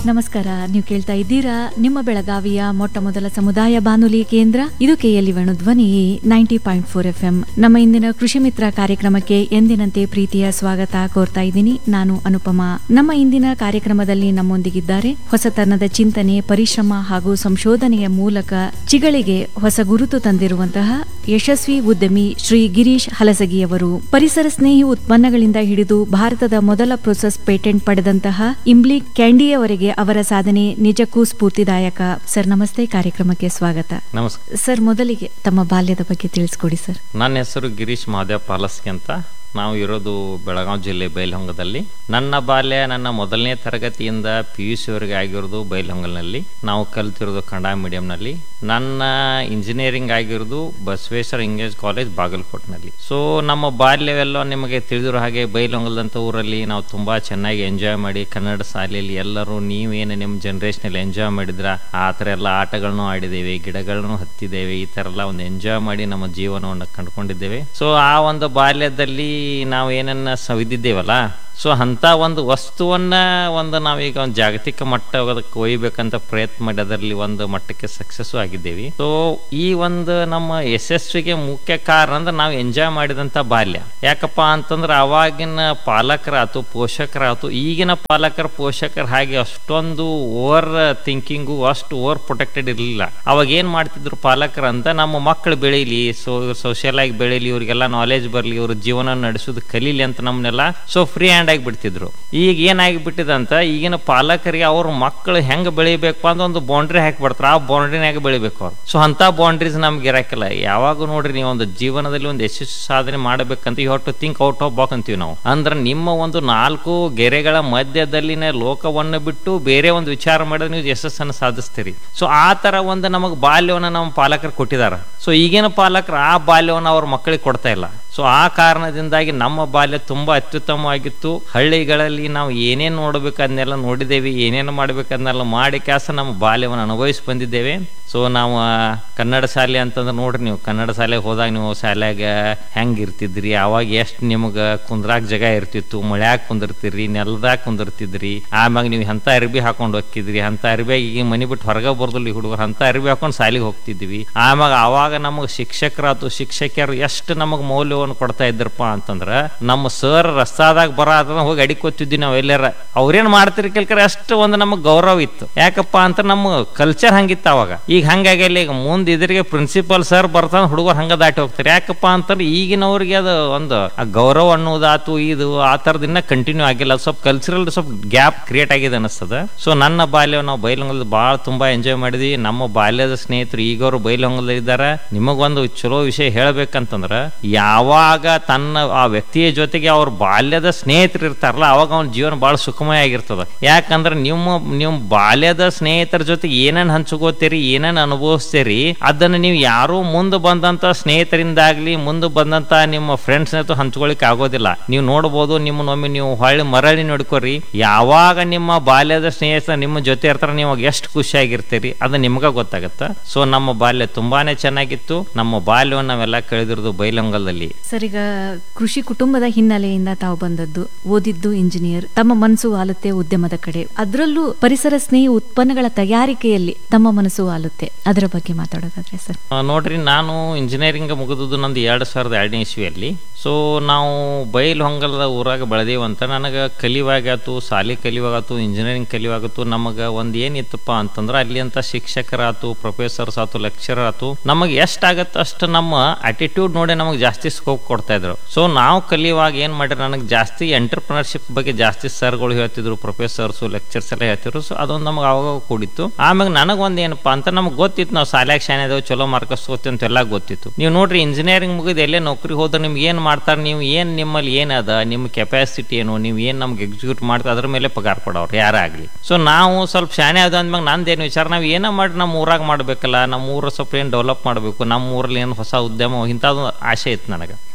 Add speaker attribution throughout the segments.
Speaker 1: ನಮಸ್ಕಾರ ನೀವು ಕೇಳ್ತಾ ಇದ್ದೀರಾ ನಿಮ್ಮ ಬೆಳಗಾವಿಯ ಮೊಟ್ಟ ಮೊದಲ ಸಮುದಾಯ ಬಾನುಲಿ ಕೇಂದ್ರ ಇದು KLE Venu Dhwani ninety point four F M ನಮ್ಮ ಇಂದಿನ ಕೃಷಿ ಮಿತ್ರ ಕಾರ್ಯಕ್ರಮಕ್ಕೆ ಎಂದಿನಂತೆ ಪ್ರೀತಿಯ ಸ್ವಾಗತ ಕೋರ್ತಾ ಇದ್ದೀನಿ ನಾನು ಅನುಪಮ ನಮ್ಮ ಇಂದಿನ ಕಾರ್ಯಕ್ರಮದಲ್ಲಿ ನಮ್ಮೊಂದಿಗಿದ್ದಾರೆ ಹೊಸತನದ ಚಿಂತನೆ ಪರಿಶ್ರಮ ಹಾಗೂ ಸಂಶೋಧನೆಯ ಮೂಲಕ ಚಿಗಳಿಗೆ ಹೊಸ ಗುರುತು ತಂದಿರುವಂತಹ ಯಶಸ್ವಿ ಉದ್ಯಮಿ ಶ್ರೀ ಗಿರೀಶ್ ಹಲಸಗಿಯವರು ಪರಿಸರ ಸ್ನೇಹಿ ಉತ್ಪನ್ನಗಳಿಂದ ಹಿಡಿದು ಭಾರತದ ಮೊದಲ ಪ್ರೊಸೆಸ್ ಪೇಟೆಂಟ್ ಪಡೆದಂತಹ ಇಂಬ್ಲಿ ಕ್ಯಾಂಡಿಯವರೆಗೆ ಅವರ ಸಾಧನೆ ನಿಜಕ್ಕೂ ಸ್ಫೂರ್ತಿದಾಯಕ ಸರ್ ನಮಸ್ತೆ ಕಾರ್ಯಕ್ರಮಕ್ಕೆ ಸ್ವಾಗತ
Speaker 2: ನಮಸ್ಕಾರ
Speaker 1: ಸರ್ ಮೊದಲಿಗೆ ತಮ್ಮ ಬಾಲ್ಯದ ಬಗ್ಗೆ ತಿಳಿಸ್ಕೊಡಿ ಸರ್
Speaker 2: ನನ್ನ ಹೆಸರು ಗಿರೀಶ್ ಮಹಾದೇವ್ ಪಾಲಸ್ಕಿ ಅಂತ ನಾವು ಇರೋದು ಬೆಳಗಾವಿ ಜಿಲ್ಲೆ ಬೈಲಹೊಂಗದಲ್ಲಿ ನನ್ನ ಬಾಲ್ಯ ನನ್ನ ಮೊದಲನೇ ತರಗತಿಯಿಂದ ಪಿ ಯು ಸಿವರೆಗೆ ಆಗಿರೋದು ಬೈಲಹೊಂಗಲ್ನಲ್ಲಿ ನಾವು ಕಲ್ತಿರೋದು ಕನ್ನಡ ಮೀಡಿಯಂನಲ್ಲಿ ನನ್ನ ಇಂಜಿನಿಯರಿಂಗ್ ಆಗಿರೋದು ಬಸವೇಶ್ವರ ಇಂಗ್ಲಿಷ್ ಕಾಲೇಜ್ ಬಾಗಲಕೋಟ್ನಲ್ಲಿ ಸೊ ನಮ್ಮ ಬಾಲ್ಯವೆಲ್ಲ ನಿಮಗೆ ತಿಳಿದಿರೋ ಹಾಗೆ ಬೈಲಹೊಂಗಲದಂಥ ಊರಲ್ಲಿ ನಾವು ತುಂಬ ಚೆನ್ನಾಗಿ ಎಂಜಾಯ್ ಮಾಡಿ ಕನ್ನಡ ಶಾಲೆಯಲ್ಲಿ ಎಲ್ಲರೂ ನೀವೇನು ನಿಮ್ಮ ಜನ್ರೇಷನಲ್ಲಿ ಎಂಜಾಯ್ ಮಾಡಿದ್ರ ಆ ಥರ ಎಲ್ಲ ಆಟಗಳನ್ನು ಆಡಿದ್ದೇವೆ ಗಿಡಗಳನ್ನು ಹತ್ತಿದ್ದೇವೆ ಈ ಥರ ಎಲ್ಲ ಒಂದು ಎಂಜಾಯ್ ಮಾಡಿ ನಮ್ಮ ಜೀವನವನ್ನು ಕಂಡುಕೊಂಡಿದ್ದೇವೆ ಸೊ ಆ ಒಂದು ಬಾಲ್ಯದಲ್ಲಿ ನಾವು ಏನನ್ನ ಸವಿದಿದ್ದೇವಲ್ಲ ಸೊ ಅಂಥ ಒಂದು ವಸ್ತುವನ್ನ ಒಂದು ನಾವೀಗ ಒಂದು ಜಾಗತಿಕ ಮಟ್ಟ ಅದಕ್ಕೆ ಒಯ್ಬೇಕಂತ ಪ್ರಯತ್ನ ಮಾಡಿ ಅದರಲ್ಲಿ ಒಂದು ಮಟ್ಟಕ್ಕೆ ಸಕ್ಸಸ್ ಆಗಿದ್ದೇವೆ ಸೊ ಈ ಒಂದು ನಮ್ಮ ಯಶಸ್ವಿಗೆ ಮುಖ್ಯ ಕಾರಣ ಅಂದ್ರೆ ನಾವು ಎಂಜಾಯ್ ಮಾಡಿದಂಥ ಬಾಲ್ಯ ಯಾಕಪ್ಪ ಅಂತಂದ್ರೆ ಅವಾಗಿನ ಪಾಲಕರಾತು ಪೋಷಕರಾತು ಈಗಿನ ಪಾಲಕರ ಪೋಷಕರ ಹಾಗೆ ಅಷ್ಟೊಂದು ಓವರ್ ಥಿಂಕಿಂಗು ಅಷ್ಟು ಓವರ್ ಪ್ರೊಟೆಕ್ಟೆಡ್ ಇರಲಿಲ್ಲ ಅವಾಗ ಏನು ಮಾಡ್ತಿದ್ರು ಪಾಲಕರು ಅಂತ ನಮ್ಮ ಮಕ್ಕಳು ಬೆಳೀಲಿ ಸೊ ಸೋಷಿಯಲ್ ಆಗಿ ಬೆಳೀಲಿ ಇವ್ರಿಗೆಲ್ಲ ನಾಲೆಜ್ ಬರಲಿ ಇವ್ರ ಜೀವನ ನಡೆಸೋದು ಕಲೀಲಿ ಅಂತ ನಮ್ಮನ್ನೆಲ್ಲ ಸೊ ಫ್ರೀ ಹ್ಯಾಂಡ್ ಆಗಿ ಬಿಡ್ತಿದ್ರು ಈಗ ಏನಾಗಿ ಬಿಟ್ಟಿದಂತ ಈಗಿನ ಪಾಲಕರಿಗೆ ಅವ್ರ ಮಕ್ಕಳು ಹೆಂಗ್ ಬೆಳಿಬೇಕು ಅಂತ ಒಂದು ಬೌಂಡ್ರಿ ಹಾಕಿ ಬಿಡ್ತಾರೆ ಆ ಬೌಂಡ್ರಿನಾಗ ಬೆಳಿಬೇಕು ಅವ್ರು ಸೊ ಅಂತ ಬೌಂಡ್ರೀಸ್ ನಮ್ಗೆ ಇರಕ್ಕಿಲ್ಲ ಯಾವಾಗ ನೋಡ್ರಿ ನೀವು ಒಂದು ಜೀವನದಲ್ಲಿ ಒಂದು ಯಶಸ್ವಿ ಸಾಧನೆ ಮಾಡಬೇಕಂತ you to think out of box ಅಂತೀವಿ ನಾವು ಅಂದ್ರೆ ನಿಮ್ಮ ಒಂದು ನಾಲ್ಕು ಗೆರೆಗಳ ಮಧ್ಯದಲ್ಲಿನ ಲೋಕವನ್ನು ಬಿಟ್ಟು ಬೇರೆ ಒಂದು ವಿಚಾರ ಮಾಡಿದ್ರೆ ನೀವು ಯಶಸ್ಸನ್ನು ಸಾಧಿಸ್ತೀರಿ ಸೊ ಆ ತರ ಒಂದು ನಮಗೆ ಬಾಲ್ಯವನ್ನು ನಮ್ಮ ಪಾಲಕರು ಕೊಟ್ಟಿದ್ದಾರೆ ಸೊ ಈಗಿನ ಪಾಲಕರು ಆ ಬಾಲ್ಯವನ್ನು ಅವ್ರ ಮಕ್ಕಳಿಗೆ ಕೊಡ್ತಾ ಇಲ್ಲ ಸೊ ಆ ಕಾರಣದಿಂದಾಗಿ ನಮ್ಮ ಬಾಲ್ಯ ತುಂಬಾ ಅತ್ಯುತ್ತಮವಾಗಿತ್ತು ಹಳ್ಳಿಗಳಲ್ಲಿ ನಾವು ಏನೇನು ನೋಡ್ಬೇಕು ಅದನ್ನೆಲ್ಲ ನೋಡಿದ್ದೇವೆ ಏನೇನು ಮಾಡ್ಬೇಕು ಅದನ್ನೆಲ್ಲ ಮಾಡಿ ಕೆಲಸ ನಮ್ಮ ಬಾಲ್ಯವನ್ನು ಅನುಭವಿಸಿ ಬಂದಿದ್ದೇವೆ ಸೊ ನಾವು ಆ, ಕನ್ನಡ ಶಾಲೆ ಅಂತಂದ್ರೆ ನೋಡ್ರಿ ನೀವು ಕನ್ನಡ ಶಾಲೆಗೆ ಹೋದಾಗ ನೀವು ಶಾಲ್ಯಾಗ ಹೆಂಗೆ ಇರ್ತಿದ್ರಿ ಅವಾಗ ಎಷ್ಟು ನಿಮಗೆ ಕುಂದ್ರಾಕ್ ಜಾಗ ಇರ್ತಿತ್ತು ಮಳ್ಯಾಗ ಕುಂದಿರ್ತಿದ್ರಿ ನೆಲದಾಗ ಕುಂದಿರ್ತಿದ್ರಿ ಆಮ್ಯಾಗ ನೀವು ಎಂಥ ಅರ್ಬಿ ಹಾಕೊಂಡು ಹೋಗ್ತಿದ್ರಿ ಅಂತ ಅರ್ಬಿಯಾಗ ಈಗ ಮನೆ ಬಿಟ್ಟು ಹೊರಗೆ ಬರ್ದಿಲ್ಲ ಈ ಹುಡುಗರು ಅಂತ ಅರ್ಬಿ ಹಾಕೊಂಡು ಶಾಲೆಗೆ ಹೋಗ್ತಿದ್ವಿ ಆಮ್ಯಾಗ ಅವಾಗ ನಮಗೆ ಶಿಕ್ಷಕರಾತು ಶಿಕ್ಷಕಿಯರು ಎಷ್ಟು ನಮಗೆ ಮೌಲ್ಯವನ್ನು ಕೊಡ್ತಾ ಇದ್ರಪ್ಪ ಅಂತಂದ್ರ ನಮ್ಮ ಸರ್ ರಸ್ತಾದಾಗ ಬರ ಅದನ್ನ ಹೋಗಿ ಅಡಿಕೊತ್ತಿದ್ವಿ ನಾವು ಎಲ್ಲಾರ ಅವ್ರೇನ್ ಮಾಡ್ತಿರಿ ಕೆಲ್ಕರ ಅಷ್ಟು ಒಂದು ನಮಗೆ ಗೌರವ ಇತ್ತು ಯಾಕಪ್ಪ ಅಂತ ನಮ್ಮ ಕಲ್ಚರ್ ಹಂಗಿತ್ತು ಅವಾಗ ಈಗ ಹಂಗಾಗಿಲ್ಲ ಈಗ ಮುಂದೆ ಇದ್ರಿಗೆ ಪ್ರಿನ್ಸಿಪಲ್ ಸರ್ ಬರ್ತಾನ ಹುಡುಗರು ಹಂಗ ದಾಟಿ ಹೋಗ್ತಾರೆ ಯಾಕಪ್ಪ ಅಂತಂದ್ರೆ ಈಗಿನವ್ರಿಗೆ ಅದು ಒಂದು ಆ ಗೌರವ ಅನ್ನೋದಾತು ಇದು ಆ ಥರದ್ದು ಇನ್ನ ಕಂಟಿನ್ಯೂ ಆಗಿಲ್ಲ ಅದು ಸ್ವಲ್ಪ ಕಲ್ಚರಲ್ ಸ್ವಲ್ಪ ಗ್ಯಾಪ್ ಕ್ರಿಯೇಟ್ ಆಗಿದೆ ಅನಿಸ್ತದ ಸೊ ನನ್ನ ಬಾಲ್ಯ ನಾವು ಬೈಲಹೊಂಗಲ್ ಭಾಳ ತುಂಬಾ ಎಂಜಾಯ್ ಮಾಡಿದ್ವಿ ನಮ್ಮ ಬಾಲ್ಯದ ಸ್ನೇಹಿತರು ಈಗವರು ಬೈಲಹೊಂಗಲ್ ಇದ್ದಾರೆ ನಿಮಗೊಂದು ಚಲೋ ವಿಷಯ ಹೇಳ್ಬೇಕಂತಂದ್ರ ಯಾವಾಗ ತನ್ನ ಆ ವ್ಯಕ್ತಿಯ ಜೊತೆಗೆ ಅವ್ರ ಬಾಲ್ಯದ ಸ್ನೇಹಿತರು ಇರ್ತಾರಲ್ಲ ಅವಾಗ ಅವನ ಜೀವನ ಬಹಳ ಸುಖಮಯ ಆಗಿರ್ತದ ಯಾಕಂದ್ರೆ ನಿಮ್ಮ ನಿಮ್ಮ ಬಾಲ್ಯದ ಸ್ನೇಹಿತರ ಜೊತೆಗೆ ಏನೇನ್ ಹಂಚ್ಕೋತೀರಿ ಏನೇನ್ ಅನುಭವಿಸ್ತೀರಿ ಅದನ್ನ ನೀವು ಯಾರು ಮುಂದೆ ಬಂದಂತ ಸ್ನೇಹಿತರಿಂದಾಗ್ಲಿ ಮುಂದೆ ಬಂದಂತ ನಿಮ್ಮ ಫ್ರೆಂಡ್ಸ್ ನತ್ತು ಹಂಚ್ಕೊಳಿಕ್ ಆಗೋದಿಲ್ಲ ನೀವು ನೋಡ್ಬೋದು ನಿಮ್ಮನ್ನೊಮ್ಮೆ ನೀವು ಹೊಳ್ಳಿ ಮರಳಿ ನೋಡ್ಕೋರಿ ಯಾವಾಗ ನಿಮ್ಮ ಬಾಲ್ಯದ ಸ್ನೇಹಿತ ನಿಮ್ಮ ಜೊತೆ ಇರ್ತಾರ ನೀವು ಅವಾಗ ಎಷ್ಟು ಖುಷಿಯಾಗಿರ್ತೀರಿ ಅದು ನಿಮ್ಗ ಗೊತ್ತಾಗತ್ತ ಸೊ ನಮ್ಮ ಬಾಲ್ಯ ತುಂಬಾನೇ ಚೆನ್ನಾಗಿತ್ತು ನಮ್ಮ ಬಾಲ್ಯವನ್ನು ನಾವೆಲ್ಲ ಕಳೆದಿರೋದು ಬೈಲಂಗಲದಲ್ಲಿ
Speaker 1: ಸರ್ ಈಗ ಕೃಷಿ ಕುಟುಂಬದ ಹಿನ್ನೆಲೆಯಿಂದ ತಾವು ಬಂದದ್ದು ಓದಿದ್ದು ಇಂಜಿನಿಯರ್ ತಮ್ಮ ಮನಸ್ಸು ವಾಲುತ್ತೆ ಉದ್ಯಮದ ಕಡೆ ಅದರಲ್ಲೂ ಪರಿಸರ ಸ್ನೇಹಿ ಉತ್ಪನ್ನಗಳ ತಯಾರಿಕೆಯಲ್ಲಿ ತಮ್ಮ ಮನಸ್ಸು ವಾಲುತ್ತೆ ಅದರ ಬಗ್ಗೆ ಮಾತಾಡೋದಾದ್ರೆ ಸರ್
Speaker 2: ಆ, ನೋಡ್ರಿ ನಾನು ಇಂಜಿನಿಯರಿಂಗ್ ಮುಗಿದದ್ದು ನಂದು ಎರಡು ಸಾವಿರದ ಎರಡನೇ ಇಸ್ವಿಯಲ್ಲಿ ಸೊ ನಾವು ಬೈಲ್ ಹೊಂಗಲದ ಊರಾಗ ಬೆಳೆದೇವಂತ ನನಗೆ ಕಲಿವಾಗಾತು ಶಾಲೆ ಕಲಿವಾಗಾತು ಇಂಜಿನಿಯರಿಂಗ್ ಕಲಿವಾಗತ್ತು ನಮಗೆ ಒಂದು ಏನಿತ್ತಪ್ಪ ಅಂತಂದ್ರೆ ಅಲ್ಲಿ ಅಂತ ಶಿಕ್ಷಕರಾತು ಪ್ರೊಫೆಸರ್ಸ್ ಆತು ಲೆಕ್ಚರರ್ ಆತು ನಮಗೆ ಎಷ್ಟಾಗತ್ತೆ ಅಷ್ಟು ನಮ್ಮ ಅಟಿಟ್ಯೂಡ್ ನೋಡಿ ನಮಗೆ ಜಾಸ್ತಿ ಸ್ಕೋಪ್ ಕೊಡ್ತಾ ಇದ್ರು ಸೊ ನಾವು ಕಲಿಯುವಾಗ ಏನು ಮಾಡಿದ್ರೆ ನನಗೆ ಜಾಸ್ತಿ ಎಂಟರ್ಪ್ರಿನರ್ಶಿಪ್ ಬಗ್ಗೆ ಜಾಸ್ತಿ ಸರ್ಗಳು ಹೇಳ್ತಿದ್ರು ಪ್ರೊಫೆಸರ್ಸು ಲೆಕ್ಚರ್ಸ್ ಎಲ್ಲ ಹೇಳ್ತಿದ್ರು ಸೊ ಅದೊಂದು ನಮಗೆ ಅವಾಗ ಕೂಡಿತ್ತು ಆಮೇಲೆ ನನಗೊಂದು ಏನಪ್ಪಾ ಅಂತ ನಮ್ಗೆ ಗೊತ್ತಿತ್ತು ನಾವು ಶಾಲ್ಯಾಗ ಶಾನೆ ಅದಾವ ಚಲೋ ಮಾರ್ಕಸ್ ಹೋಗ್ತೀವಿ ಅಂತೆಲ್ಲ ಗೊತ್ತಿತ್ತು ನೀವು ನೋಡ್ರಿ ಇಂಜಿನಿಯರಿಂಗ್ ಮುಗಿದು ಎಲ್ಲೇ ನೌಕರಿ ಹೋದ್ರೆ ನಿಮ್ಗೆ ಏನು ಮಾಡ್ತಾರೆ ನೀವು ಏನು ನಿಮ್ಮಲ್ಲಿ ಏನದ ನಿಮ್ಮ ಕೆಪಾಸಿಟಿ ಏನು ನೀವು ಏನು ನಮ್ಗೆ ಎಕ್ಸಿಕ್ಯೂಟ್ ಮಾಡ್ತಾ ಅದ್ರ ಮೇಲೆ ಪಗಾರ ಕೊಡೋರು ಯಾರಾಗಲಿ ಸೊ ನಾವು ಸ್ವಲ್ಪ ಶಾನೆ ಅದ ಅಂದ್ಮ್ಯಾಗ ನಂದೇನು ವಿಚಾರ ನಾವು ಏನೋ ಮಾಡಿ ನಮ್ಮ ಊರಾಗ ಮಾಡಬೇಕಲ್ಲ ನಮ್ಮ ಊರ ಸ್ವಲ್ಪ ಏನು ಡೆವಲಪ್ ಮಾಡಬೇಕು ನಮ್ಮ ಊರಲ್ಲಿ ಏನು ಹೊಸ ಉದ್ಯಮ ಇಂಥದ್ದು ಆಸೆ ಇತ್ತು ನನಗೆ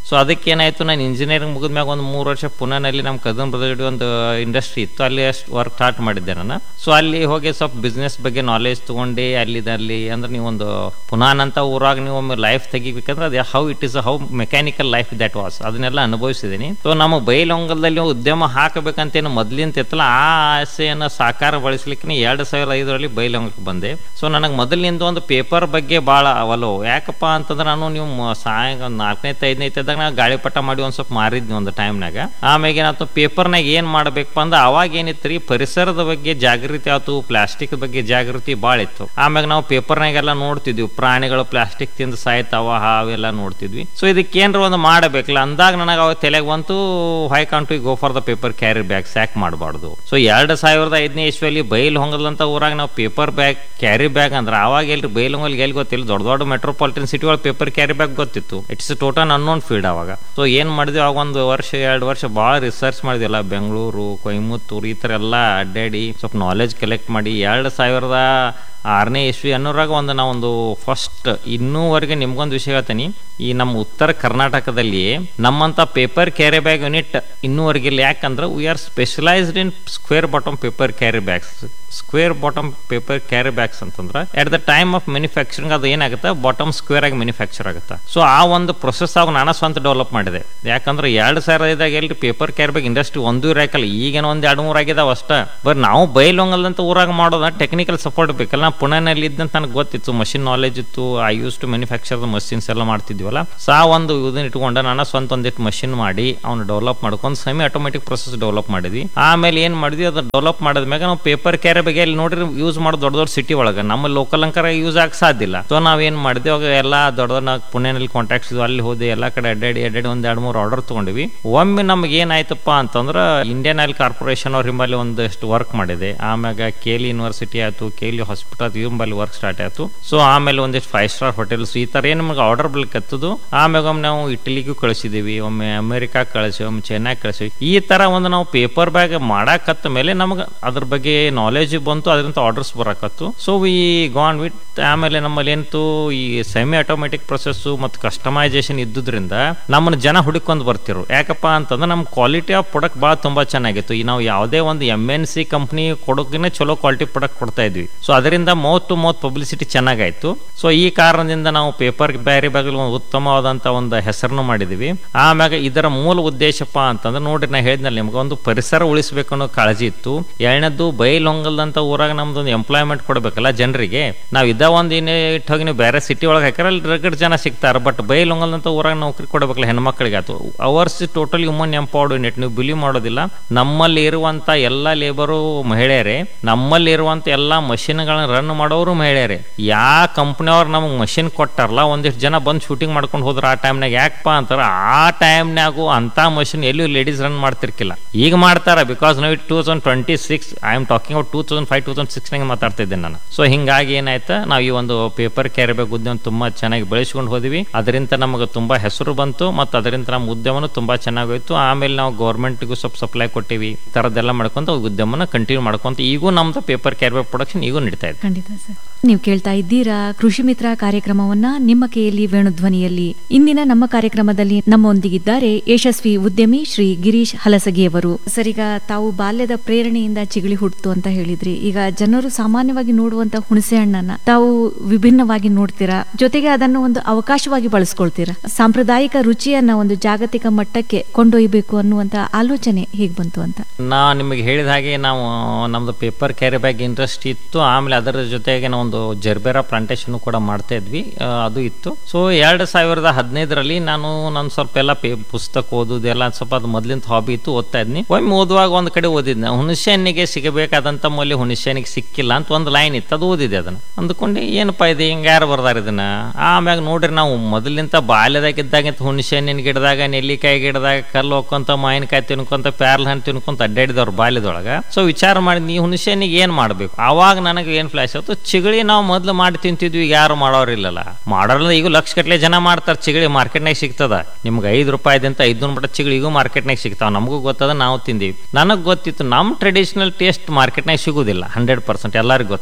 Speaker 2: ಸೊ ಅದಕ್ಕೆ ಏನಾಯ್ತು ನಾನು ಇಂಜಿನಿಯರಿಂಗ್ ಮುಗಿದ್ಮ್ಯಾಗ ಒಂದು ಮೂರು ವರ್ಷ ಪುಣೆನಲ್ಲಿ ನಮ್ಮ ಕದನ್ ಬ್ರದರ್ಡಿ ಒಂದು ಇಂಡಸ್ಟ್ರಿ ಇತ್ತು ಅಲ್ಲಿ ಅಷ್ಟು ವರ್ಕ್ ಸ್ಟಾರ್ಟ್ ಮಾಡಿದ್ದೆ ನಾನು ಸೊ ಅಲ್ಲಿ ಹೋಗಿ ಸ್ವಲ್ಪ ಬಿಸ್ನೆಸ್ ಬಗ್ಗೆ ನಾಲೆಜ್ ತೊಗೊಂಡು ಅಲ್ಲಿದಲ್ಲಿ ಅಂದ್ರೆ ನೀವು ಒಂದು ಪುನಾನ್ ಅಂತ ಊರಾಗ ನೀವು ಒಮ್ಮೆ ಲೈಫ್ ತೆಗಿಬೇಕಂದ್ರೆ ಅದು how it is how mechanical life that was ಅದನ್ನೆಲ್ಲ ಅನುಭವಿಸಿದ್ದೀನಿ ಸೊ ನಮ್ಮ ಬೈಲೊಂಗಲದಲ್ಲಿ ಉದ್ಯಮ ಹಾಕಬೇಕಂತೇನು ಮೊದ್ಲಿಂತ ಇತ್ತಲ್ಲ ಆ ಆಸೆಯನ್ನು ಸಾಕಾರಗೊಳಿಸ್ಲಿಕ್ಕೆ ಎರಡು ಸಾವಿರದ ಐದರಲ್ಲಿ ಬೈಲೊಂಗಕ್ಕೆ ಬಂದೆ ಸೊ ನನಗೆ ಮೊದಲಿನಿಂದ ಒಂದು ಪೇಪರ್ ಬಗ್ಗೆ ಭಾಳ ಒಲವು ಯಾಕಪ್ಪ ಅಂತಂದ್ರೆ ನಾನು ನೀವು ಮ- ಸಾಯಂಕಾಲ ನಾಲ್ಕನೇ ಐದನೇ ಇದ್ದಾಗ ನಾ ಗಾಳಿಪಟ ಮಾಡಿ ಒಂದು ಸ್ವಲ್ಪ ಮಾರಿದ್ನಿ ಒಂದು ಟೈಮ್ನಾಗ ಆಮೇಲೆ ಏನಾಯ್ತು ಪೇಪರ್ನಾಗ ಏನು ಮಾಡ್ಬೇಕಪ್ಪ ಅಂದ್ರೆ ಅವಾಗ ಏನಿತ್ತು ರೀ ಪರಿಸರದ ಬಗ್ಗೆ ಜಾಗೃತಿ ಆಯ್ತು ಪ್ಲಾಸ್ಟಿಕ್ ಬಗ್ಗೆ ಜಾಗೃತಿ ಭಾಳ ಇತ್ತು ಆಮ್ಯಾಗ ನಾವು ಪೇಪರ್ನಾಗೆಲ್ಲ ನೋಡ್ತಿದ್ವಿ ಪ್ರಾಣಿಗಳು ಪ್ಲಾಸ್ಟಿಕ್ ತಿಂದು ಸಾಯ್ತಾವ ಅವೆಲ್ಲ ನೋಡ್ತಿದ್ವಿ ಸೊ ಇದಕ್ಕೆ ಏನಾರ ಒಂದು ಮಾಡಬೇಕಲ್ಲ ಅಂದಾಗ ನನಗೆ ಅವಾಗ ತಲೆಗೆ ಬಂತು I can to go for the paper carry bag sack ಮಾಡಬಾರ್ದು ಸೊ ಎರಡು ಸಾವಿರದ ಐದನೇ ಇಸ್ವಿಯಲ್ಲಿ ಬೈಲ್ ಹೊಂಗದಂತ ಊರಾಗ ನಾವು ಪೇಪರ್ ಬ್ಯಾಗ್ ಕ್ಯಾರಿ ಬ್ಯಾಗ್ ಅಂದ್ರೆ ಅವಾಗ ಎಲ್ರಿ ಬೈಲ್ ಹೊಂಗಲ್ಗೆ ಎಲ್ಲಿ ಗೊತ್ತಿಲ್ಲ ದೊಡ್ಡ ದೊಡ್ಡ ಮೆಟ್ರೋಪಾಲಿಟನ್ ಸಿಟಿ ಒಳಗೆ ಪೇಪರ್ ಕ್ಯಾರಿ ಬ್ಯಾಗ್ ಗೊತ್ತಿತ್ತು ಇಟ್ಸ್ ಟೋಟಲ್ ಅನ್ನೋನ್ ಫೀಲ್ಡ್ ಅವಾಗ ಸೊ ಏನು ಮಾಡಿದ್ವಿ ಅವಾಗ ಒಂದು ವರ್ಷ ಎರಡು ವರ್ಷ ಭಾಳ ರಿಸರ್ಚ್ ಮಾಡಿದ್ವಿಲ್ಲ ಬೆಂಗಳೂರು ಕೊಯಮತ್ತೂರು ಈ ಥರ ಎಲ್ಲ ಅಡ್ಡಾಡಿ ಸ್ವಲ್ಪ ನಾಲೆಜ್ ಕಲೆಕ್ಟ್ ಮಾಡಿ ಎರಡು ಸಾವಿರದ ಆರನೇ ಇಸ್ವಿ ಅನ್ನೋರಾಗ ಒಂದು ನಾವೊಂದು ಫಸ್ಟ್ ಇನ್ನೂವರೆಗೆ ನಿಮ್ಗೊಂದು ವಿಷಯ ಹೇಳ್ತೀನಿ ಈ ನಮ್ಮ ಉತ್ತರ ಕರ್ನಾಟಕದಲ್ಲಿ ನಮ್ಮಂಥ ಪೇಪರ್ ಕ್ಯಾರಿ ಬ್ಯಾಗ್ ಯೂನಿಟ್ ಇನ್ನೂವರೆಗೆ ಇಲ್ಲ ಯಾಕಂದ್ರೆ we are specialised in square bottom paper carry bags square bottom paper carry bags ಅಂತಂದ್ರೆ at the time of manufacturing ಅದು ಏನಾಗುತ್ತೆ ಬಾಟಮ್ ಸ್ಕ್ವೇರ್ ಆಗಿ ಮ್ಯಾನುಫ್ಯಾಕ್ಚರ್ ಆಗುತ್ತೆ ಸೊ ಆ ಒಂದು ಪ್ರೊಸೆಸ್ ಆಗ ನಾನು ಸ್ವಂತ ಡೆವಲಪ್ ಮಾಡಿದೆ ಯಾಕಂದ್ರೆ ಎರಡು ಸಾವಿರದ ಐದಾಗ ಎಲ್ರಿ ಪೇಪರ್ ಕ್ಯಾರಿ ಬ್ಯಾಗ್ ಇಂಡಸ್ಟ್ರಿ ಒಂದು ಇರಾಕಲ್ಲ ಈಗೇನೋ ಒಂದು ಎರಡು ಮೂರು ಆಗಿದಾವ ಅಷ್ಟ ಬಟ್ ನಾವು ಬೈಲೊಂಗಲ್ದಂತ ಊರಾಗ ಮಾಡೋದ ಟೆಕ್ನಿಕಲ್ ಸಪೋರ್ಟ್ ಬೇಕಲ್ಲ ನಾ ಪುಣೆನಲ್ಲಿ ಇದ್ದಂತ ನನಗೆ ಗೊತ್ತಿತ್ತು ಮಷಿನ್ ನಾಲೆಜ್ ಇತ್ತು I use to manufacture the machines ಎಲ್ಲ ಮಾಡ್ತಿದ್ವಲ್ಲ ಸಾ ಒಂದು ಇದನ್ನ ಇಟ್ಕೊಂಡ ನಾನು ಸ್ವಂತ ಒಂದಿಟ್ಟು ಮಷಿನ್ ಮಾಡಿ ಅವ್ನು ಡೆವಲಪ್ ಮಾಡ್ಕೊಂಡು ಸೆಮಿ ಆಟೋಮೆಟಿಕ್ ಪ್ರೊಸೆಸ್ ಡೆವಲಪ್ ಮಾಡಿದ್ವಿ ಆಮೇಲೆ ಏನು ಮಾಡಿದ್ವಿ ಅದು ಡೆವಲಪ್ ಮಾಡಿದ್ಮ್ಯಾಗ ನಾವು ಪೇಪರ್ ಕ್ಯಾರಿ ಬಗ್ಗೆ ಅಲ್ಲಿ ನೋಡ್ರಿ ಯೂಸ್ ಮಾಡೋ ದೊಡ್ಡ ದೊಡ್ಡ ಸಿಟಿ ಒಳಗೆ ನಮ್ಮ ಲೋಕಲ್ ಅಂಕರ ಯೂಸ್ ಆಗಿ ಸಾಧ್ಯ ಇಲ್ಲ ಸೊ ನಾವೇನು ಮಾಡಿದ್ವಿ ಅವಾಗ ಎಲ್ಲ ದೊಡ್ಡ ದೊಡ್ಡ ನಾವು ಪುಣೆನಲ್ಲಿ ಕಾಂಟ್ಯಾಕ್ಟ್ಸ್ ಇದ್ವು ಅಲ್ಲಿ ಹೋದೆ ಎಲ್ಲ ಕಡೆ ಅಡ್ಡಾಡಿ ಅಡ್ಡಾಡಿ ಒಂದು ಎರಡು ಮೂರು ಆರ್ಡರ್ ತೊಗೊಂಡ್ವಿ ಒಮ್ಮೆ ನಮ್ಗೆ ಏನಾಯ್ತಪ್ಪ ಅಂತಂದ್ರೆ ಇಂಡಿಯನ್ ಆಯಿಲ್ ಕಾರ್ಪೊರೇಷನ್ ಅವ್ರ ಹಿಂಬಲ್ಲಿ ಒಂದಷ್ಟು ವರ್ಕ್ ಮಾಡಿದೆ ಆಮ್ಯಾಗ ಕೇಲಿ ಯೂನಿವರ್ಸಿಟಿ ಆಯ್ತು ಕೇಲಿ ಹಾಸ್ಪಿಟಲ್ ಹಿಂಬಲ್ಲಿ ವರ್ಕ್ ಸ್ಟಾರ್ಟ್ ಆಯ್ತು ಸೊ ಆಮೇಲೆ ಒಂದಿಷ್ಟು ಫೈವ್ ಸ್ಟಾರ್ ಹೋಟೆಲ್ಸ್ ಈ ಥರ ಏನು ನಮ್ಗೆ ಆರ್ಡರ್ ಬರ್ಲಿಕ್ಕತ್ತದು ಆಮ್ಯಾಗ ಒಮ್ಮೆ ನಾವು ಇಟಲಿಗೂ ಕಳಿಸಿದೀವಿ ಒಮ್ಮೆ ಅಮೆರಿಕಾ ಕಳಿಸಿ ಒಮ್ಮೆ ಚೆನ್ನೈ ಕಳಿಸಿ ಈ ಥರ ಒಂದು ನಾವು ಪೇಪರ್ ಬ್ಯಾಗ್ ಮಾಡಾಕತ್ತ ಮೇಲೆ ನಮ್ಗೆ ಅದ್ರ ಬಗ್ಗೆ ನಾಲೆಜ್ ಬಂತು ಅದರಿಂದ ಆರ್ಡರ್ಸ್ ಬರಾಕತ್ತು ಸೊ ಈ ಗಾನ್ ವಿತ್ ಆಮೇಲೆ ನಮ್ಮಲ್ಲಿ ಏನಂತು ಈ ಸೆಮಿ ಆಟೋಮೆಟಿಕ್ ಪ್ರೊಸೆಸ್ಸು ಮತ್ತು ಕಸ್ಟಮೈಸೇಷನ್ ಇದ್ದುದ್ರಿಂದ ನಮ್ಮನ್ನ ಜನ ಹುಡುಕೊಂಡು ಬರ್ತಿರು ಯಾಕಪ್ಪ ಅಂತಂದ್ರೆ ನಮ್ಮ ಕ್ವಾಲಿಟಿ ಆಫ್ ಪ್ರಾಡಕ್ಟ್ ಭಾಳ ತುಂಬ ಚೆನ್ನಾಗಿತ್ತು ಈ ನಾವು ಯಾವುದೇ ಒಂದು ಎಮ್ ಎನ್ ಸಿ ಕಂಪ್ನಿ ಕೊಡೋಕಿನ ಚಲೋ ಕ್ವಾಲಿಟಿ ಪ್ರಾಡಕ್ಟ್ ಕೊಡ್ತಾ ಇದ್ವಿ ಸೊ ಅದರಿಂದ ಮೌತ್ ಟು ಮೌತ್ ಪಬ್ಲಿಸಿಟಿ ಚೆನ್ನಾಗಾಯ್ತು ಸೊ ಈ ಕಾರಣದಿಂದ ನಾವು ಪೇಪರ್ ಬ್ಯಾರಿ ಬ್ಯಾಗಲ್ಲಿ ಒಂದು ಉತ್ತಮವಾದಂಥ ಒಂದು ಹೆಸರನ್ನು ಮಾಡಿದ್ವಿ ಆಮ್ಯಾಗ ಇದರ ಮೂಲ ಉದ್ದೇಶಪ್ಪ ಅಂತಂದ್ರೆ ನೋಡ್ರಿ ನಾ ಹೇಳಿದ್ನಲ್ಲ ನಿಮ್ಗೆ ಒಂದು ಪರಿಸರ ಉಳಿಸ್ಬೇಕು ಅನ್ನೋ ಕಾಳಜಿ ಇತ್ತು ಎರಡನೇದು ಬೈಲೊಂಗಲ್ದಂತ ಊರಾಗ ನಮ್ದು ಒಂದು ಎಂಪ್ಲಾಯ್ಮೆಂಟ್ ಕೊಡಬೇಕಲ್ಲ ಜನರಿಗೆ ನಾವು ಇದ ಒಂದು ಏನೇ ಇಟ್ಟೋಗಿ ನೀವು ಬೇರೆ ಸಿಟಿ ಒಳಗೆ ಹಾಕ್ಯಾರ ಅಲ್ಲಿ ರಗಡ್ ಜನ ಸಿಗ್ತಾರೆ ಬಟ್ ಬೈಲೊಂಗಲ್ದಂತ ಊರಾಗ ನೌಕರಿ ಕೊಡಬೇಕಲ್ಲ ಹೆಣ್ಮಕ್ಳಿಗೆ ಆಯ್ತು ours total human empowered unit ನೀವು ಬಿಲಿ ಮಾಡೋದಿಲ್ಲ ನಮ್ಮಲ್ಲಿ ಇರುವಂತ ಎಲ್ಲ ಲೇಬರು ಮಹಿಳೆಯರೇ ನಮ್ಮಲ್ಲಿ ಇರುವಂತ ಎಲ್ಲ ಮಷಿನ್ಗಳನ್ನ ರನ್ ಮಾಡೋರು ಮಹಿಳೆಯರೇ ಯಾವ ಕಂಪ್ನಿಯವ್ರು ನಮಗೆ ಮಷಿನ್ ಕೊಟ್ಟಾರಲ್ಲ ಒಂದಿಷ್ಟು ಜನ ಬಂದು ಶೂಟಿಂಗ್ ಮಾಡ್ಕೊಂಡು ಹೋದ್ರ ಆ ಟೈಮ್ನಾಗ ಯಾಕಪ್ಪ ಅಂತಾರ ಆ ಟೈಮ್ನಾಗು ಅಂತ ಮಷಿನ್ ಎಲ್ಲೂ ಲೇಡೀಸ್ ರನ್ ಮಾಡ್ತಿರ್ಕಿಲ್ಲ ಈಗ ಮಾಡ್ತಾರ ಬಿಕಾಸ್ ನಾವು two thousand twenty six I am talking about two thousand five two thousand ಸಿಕ್ಸ್ನಾಗ ಮಾತಾಡ್ತಿದ್ದೆ ನಾನು ಸೊ ಹಿಂಗಾಗಿ ಏನಾಯ್ತು ನಾವು ಈ ಒಂದು ಪೇಪರ್ ಕ್ಯಾರಿ ಬ್ಯಾಗ್ ಉದ್ಯಮ ತುಂಬಾ ಚೆನ್ನಾಗಿ ಬೆಳೆಸ್ಕೊಂಡು ಹೋದ್ವಿ ಅದರಿಂದ ನಮಗೆ ತುಂಬಾ ಹೆಸರು ಬಂತು ಮತ್ತು ಅದರಿಂದ ನಮ್ಮ ಉದ್ಯಮನೂ ತುಂಬಾ ಚೆನ್ನಾಗೋಯ್ತು ಆಮೇಲೆ ನಾವು ಗೌರ್ಮೆಂಟ್ಗೂ ಸ್ವಲ್ಪ ಸಪ್ಲೈ ಕೊಟ್ಟಿವಿ ಈ ಥರದ್ದೆಲ್ಲ ಮಾಡ್ಕೊಂತ ಉದ್ಯಮನ ಕಂಟಿನ್ಯೂ ಮಾಡ್ಕೊಂತ ಈಗೂ ನಮ್ದು ಪೇಪರ್ ಕ್ಯಾರಿ ಬ್ಯಾಗ್ ಪ್ರೊಡಕ್ಷನ್ ಈಗೂ ನಡೀತಾ ಇದೆ
Speaker 1: ಖಂಡಿತ ಸರ್ ನೀವು ಕೇಳ್ತಾ ಇದ್ದೀರಾ ಕೃಷಿ ಮಿತ್ರ ಕಾರ್ಯಕ್ರಮವನ್ನ ನಿಮ್ಮ ಕೆಯಲ್ಲಿ ವೇಣುಧ್ವನಿಯಲ್ಲಿ ಇಂದಿನ ನಮ್ಮ ಕಾರ್ಯಕ್ರಮದಲ್ಲಿ ನಮ್ಮೊಂದಿಗಿದ್ದಾರೆ ಯಶಸ್ವಿ ಉದ್ಯಮಿ ಶ್ರೀ ಗಿರೀಶ್ ಹಲಸಗಿಯವರು ಸರ್ ಈಗ ತಾವು ಬಾಲ್ಯದ ಪ್ರೇರಣೆಯಿಂದ ಚಿಗಳಿ ಹುಟ್ಟಿತು ಅಂತ ಹೇಳಿದ್ರಿ ಈಗ ಜನರು ಸಾಮಾನ್ಯವಾಗಿ ನೋಡುವಂತ ಹುಣಸೆ ಹಣ್ಣನ್ನ ತಾವು ವಿಭಿನ್ನವಾಗಿ ನೋಡ್ತೀರಾ ಜೊತೆಗೆ ಅದನ್ನು ಒಂದು ಅವಕಾಶವಾಗಿ ಬಳಸ್ಕೊಳ್ತೀರಾ ಸಾಂಪ್ರದಾಯಿಕ ರುಚಿಯನ್ನ ಒಂದು ಜಾಗತಿಕ ಮಟ್ಟಕ್ಕೆ ಕೊಂಡೊಯ್ಯಬೇಕು ಅನ್ನುವಂತ ಆಲೋಚನೆ ಹೇಗ್ ಬಂತು ಅಂತ
Speaker 2: ನಾ ನಿಮಗೆ ಹೇಳಿದ ಹಾಗೆ ನಾವು ನಮ್ದು ಪೇಪರ್ ಕ್ಯಾರಿ ಬ್ಯಾಗ್ ಇಂಡಸ್ಟ್ರಿ ಇತ್ತು ಆಮೇಲೆ ಅದರ ಜೊತೆಗೆ ನಾವೊಂದು ಜರ್ಬೇರಾ ಪ್ಲಾಂಟೇಶನ್ ಕೂಡ ಮಾಡ್ತಾ ಇದ್ವಿ ಆ, ಅದು ಇತ್ತು ಸೊ ಎರಡು ಸಾವಿರದ ಹದಿನೈದರಲ್ಲಿ ನಾನು ನಾನು ಸ್ವಲ್ಪ ಎಲ್ಲ ಪೇ ಪುಸ್ತಕ ಓದೋದು ಎಲ್ಲ ಸ್ವಲ್ಪ ಅದು ಮೊದ್ಲಿಂದ ಹಾಬಿ ಇತ್ತು ಓದ್ತಾ ಇದ್ನಿ ಒಮ್ಮೆ ಓದುವಾಗ ಒಂದು ಕಡೆ ಓದಿದ್ನೆ ಹುಣಸೆ ಹಣ್ಣಿಗೆ ಸಿಗಬೇಕಾದಂಥ ಮೌಲ್ಯ ಹುಣಸೆ ಹಣ್ಣಿಗೆ ಸಿಕ್ಕಿಲ್ಲ ಅಂತ ಒಂದು ಲೈನ್ ಇತ್ತು ಅದು ಓದಿದೆ ಅದನ್ನು ಅಂದ್ಕೊಂಡು ಏನಪ್ಪ ಇದು ಹಿಂಗೆ ಯಾರು ಬರ್ದಾರ ಇದನ್ನ ಆಮ್ಯಾಗ ನೋಡ್ರಿ ನಾವು ಮೊದಲಿಂದ ಬಾಲ್ಯದಾಗಿದ್ದಾಗ ಹುಣಸೆ ಹಣ್ಣಿನ ಗಿಡದಾಗ ನೆಲ್ಲಿಕಾಯಿ ಗಿಡದಾಗ ಕಲ್ಲು ಹೋಗ್ಕೊಂತ ಮಾವಿನಕಾಯಿ ತಿನ್ಕೊಂತ ಪ್ಯಾರ್ಲ ಹಣ್ಣು ತಿನ್ಕೊಂತ ಅಡ್ಡಾಡಿದವ್ರು ಬಾಲ್ಯದೊಳಗ ಸೊ ವಿಚಾರ ಮಾಡಿ ನೀ ಹುಣಸೆ ಹಣ್ಣಿಗೆ ಏನು ಮಾಡಬೇಕು ಆವಾಗ ನನಗೆ ಏನು ಫ್ಲಾಶ್ ಆಯ್ತು ಚಿಗಳಿ ನಾವು ಮೊದಲು ಮಾಡಿ ತಿಂತಿದ್ವಿ ಈಗ ಯಾರು ಮಾಡೋರಿಲ್ಲಲ್ಲ ಮಾಡೋಲ್ಲ ಈಗ ಲಕ್ಷ ಗಟ್ಟಲೆ ಜನ ಮಾಡ್ತಾರೆ ಚಿಗಳಿ ಮಾರ್ಕೆಟ್ನಾಗ ಸಿಗ್ತದ ನಿಮ್ಗೆ ಐದು ರೂಪಾಯಿದಂತ ಐದ್ನೂರು ಮಟ್ಟ ಚಿಗಳಿ ಈಗ ಮಾರ್ಕೆಟ್ನಾಗ ಸಿಗ್ತಾವ ನಮಗೂ ಗೊತ್ತದ ನಾವು ತಿಂದೀವಿ ನನಗೆ ಗೊತ್ತಿತ್ತು ನಮ್ಮ ಟ್ರೆಡಿಷನಲ್ ಟೇಸ್ಟ್ ಮಾರ್ಕೆಟ್ನಾಗ ಸಿಗೋದಿಲ್ಲ ಹಂಡ್ರೆಡ್ ಪರ್ಸೆಂಟ್ ಎಲ್ಲರಿಗೂ ಗೊತ್ತದ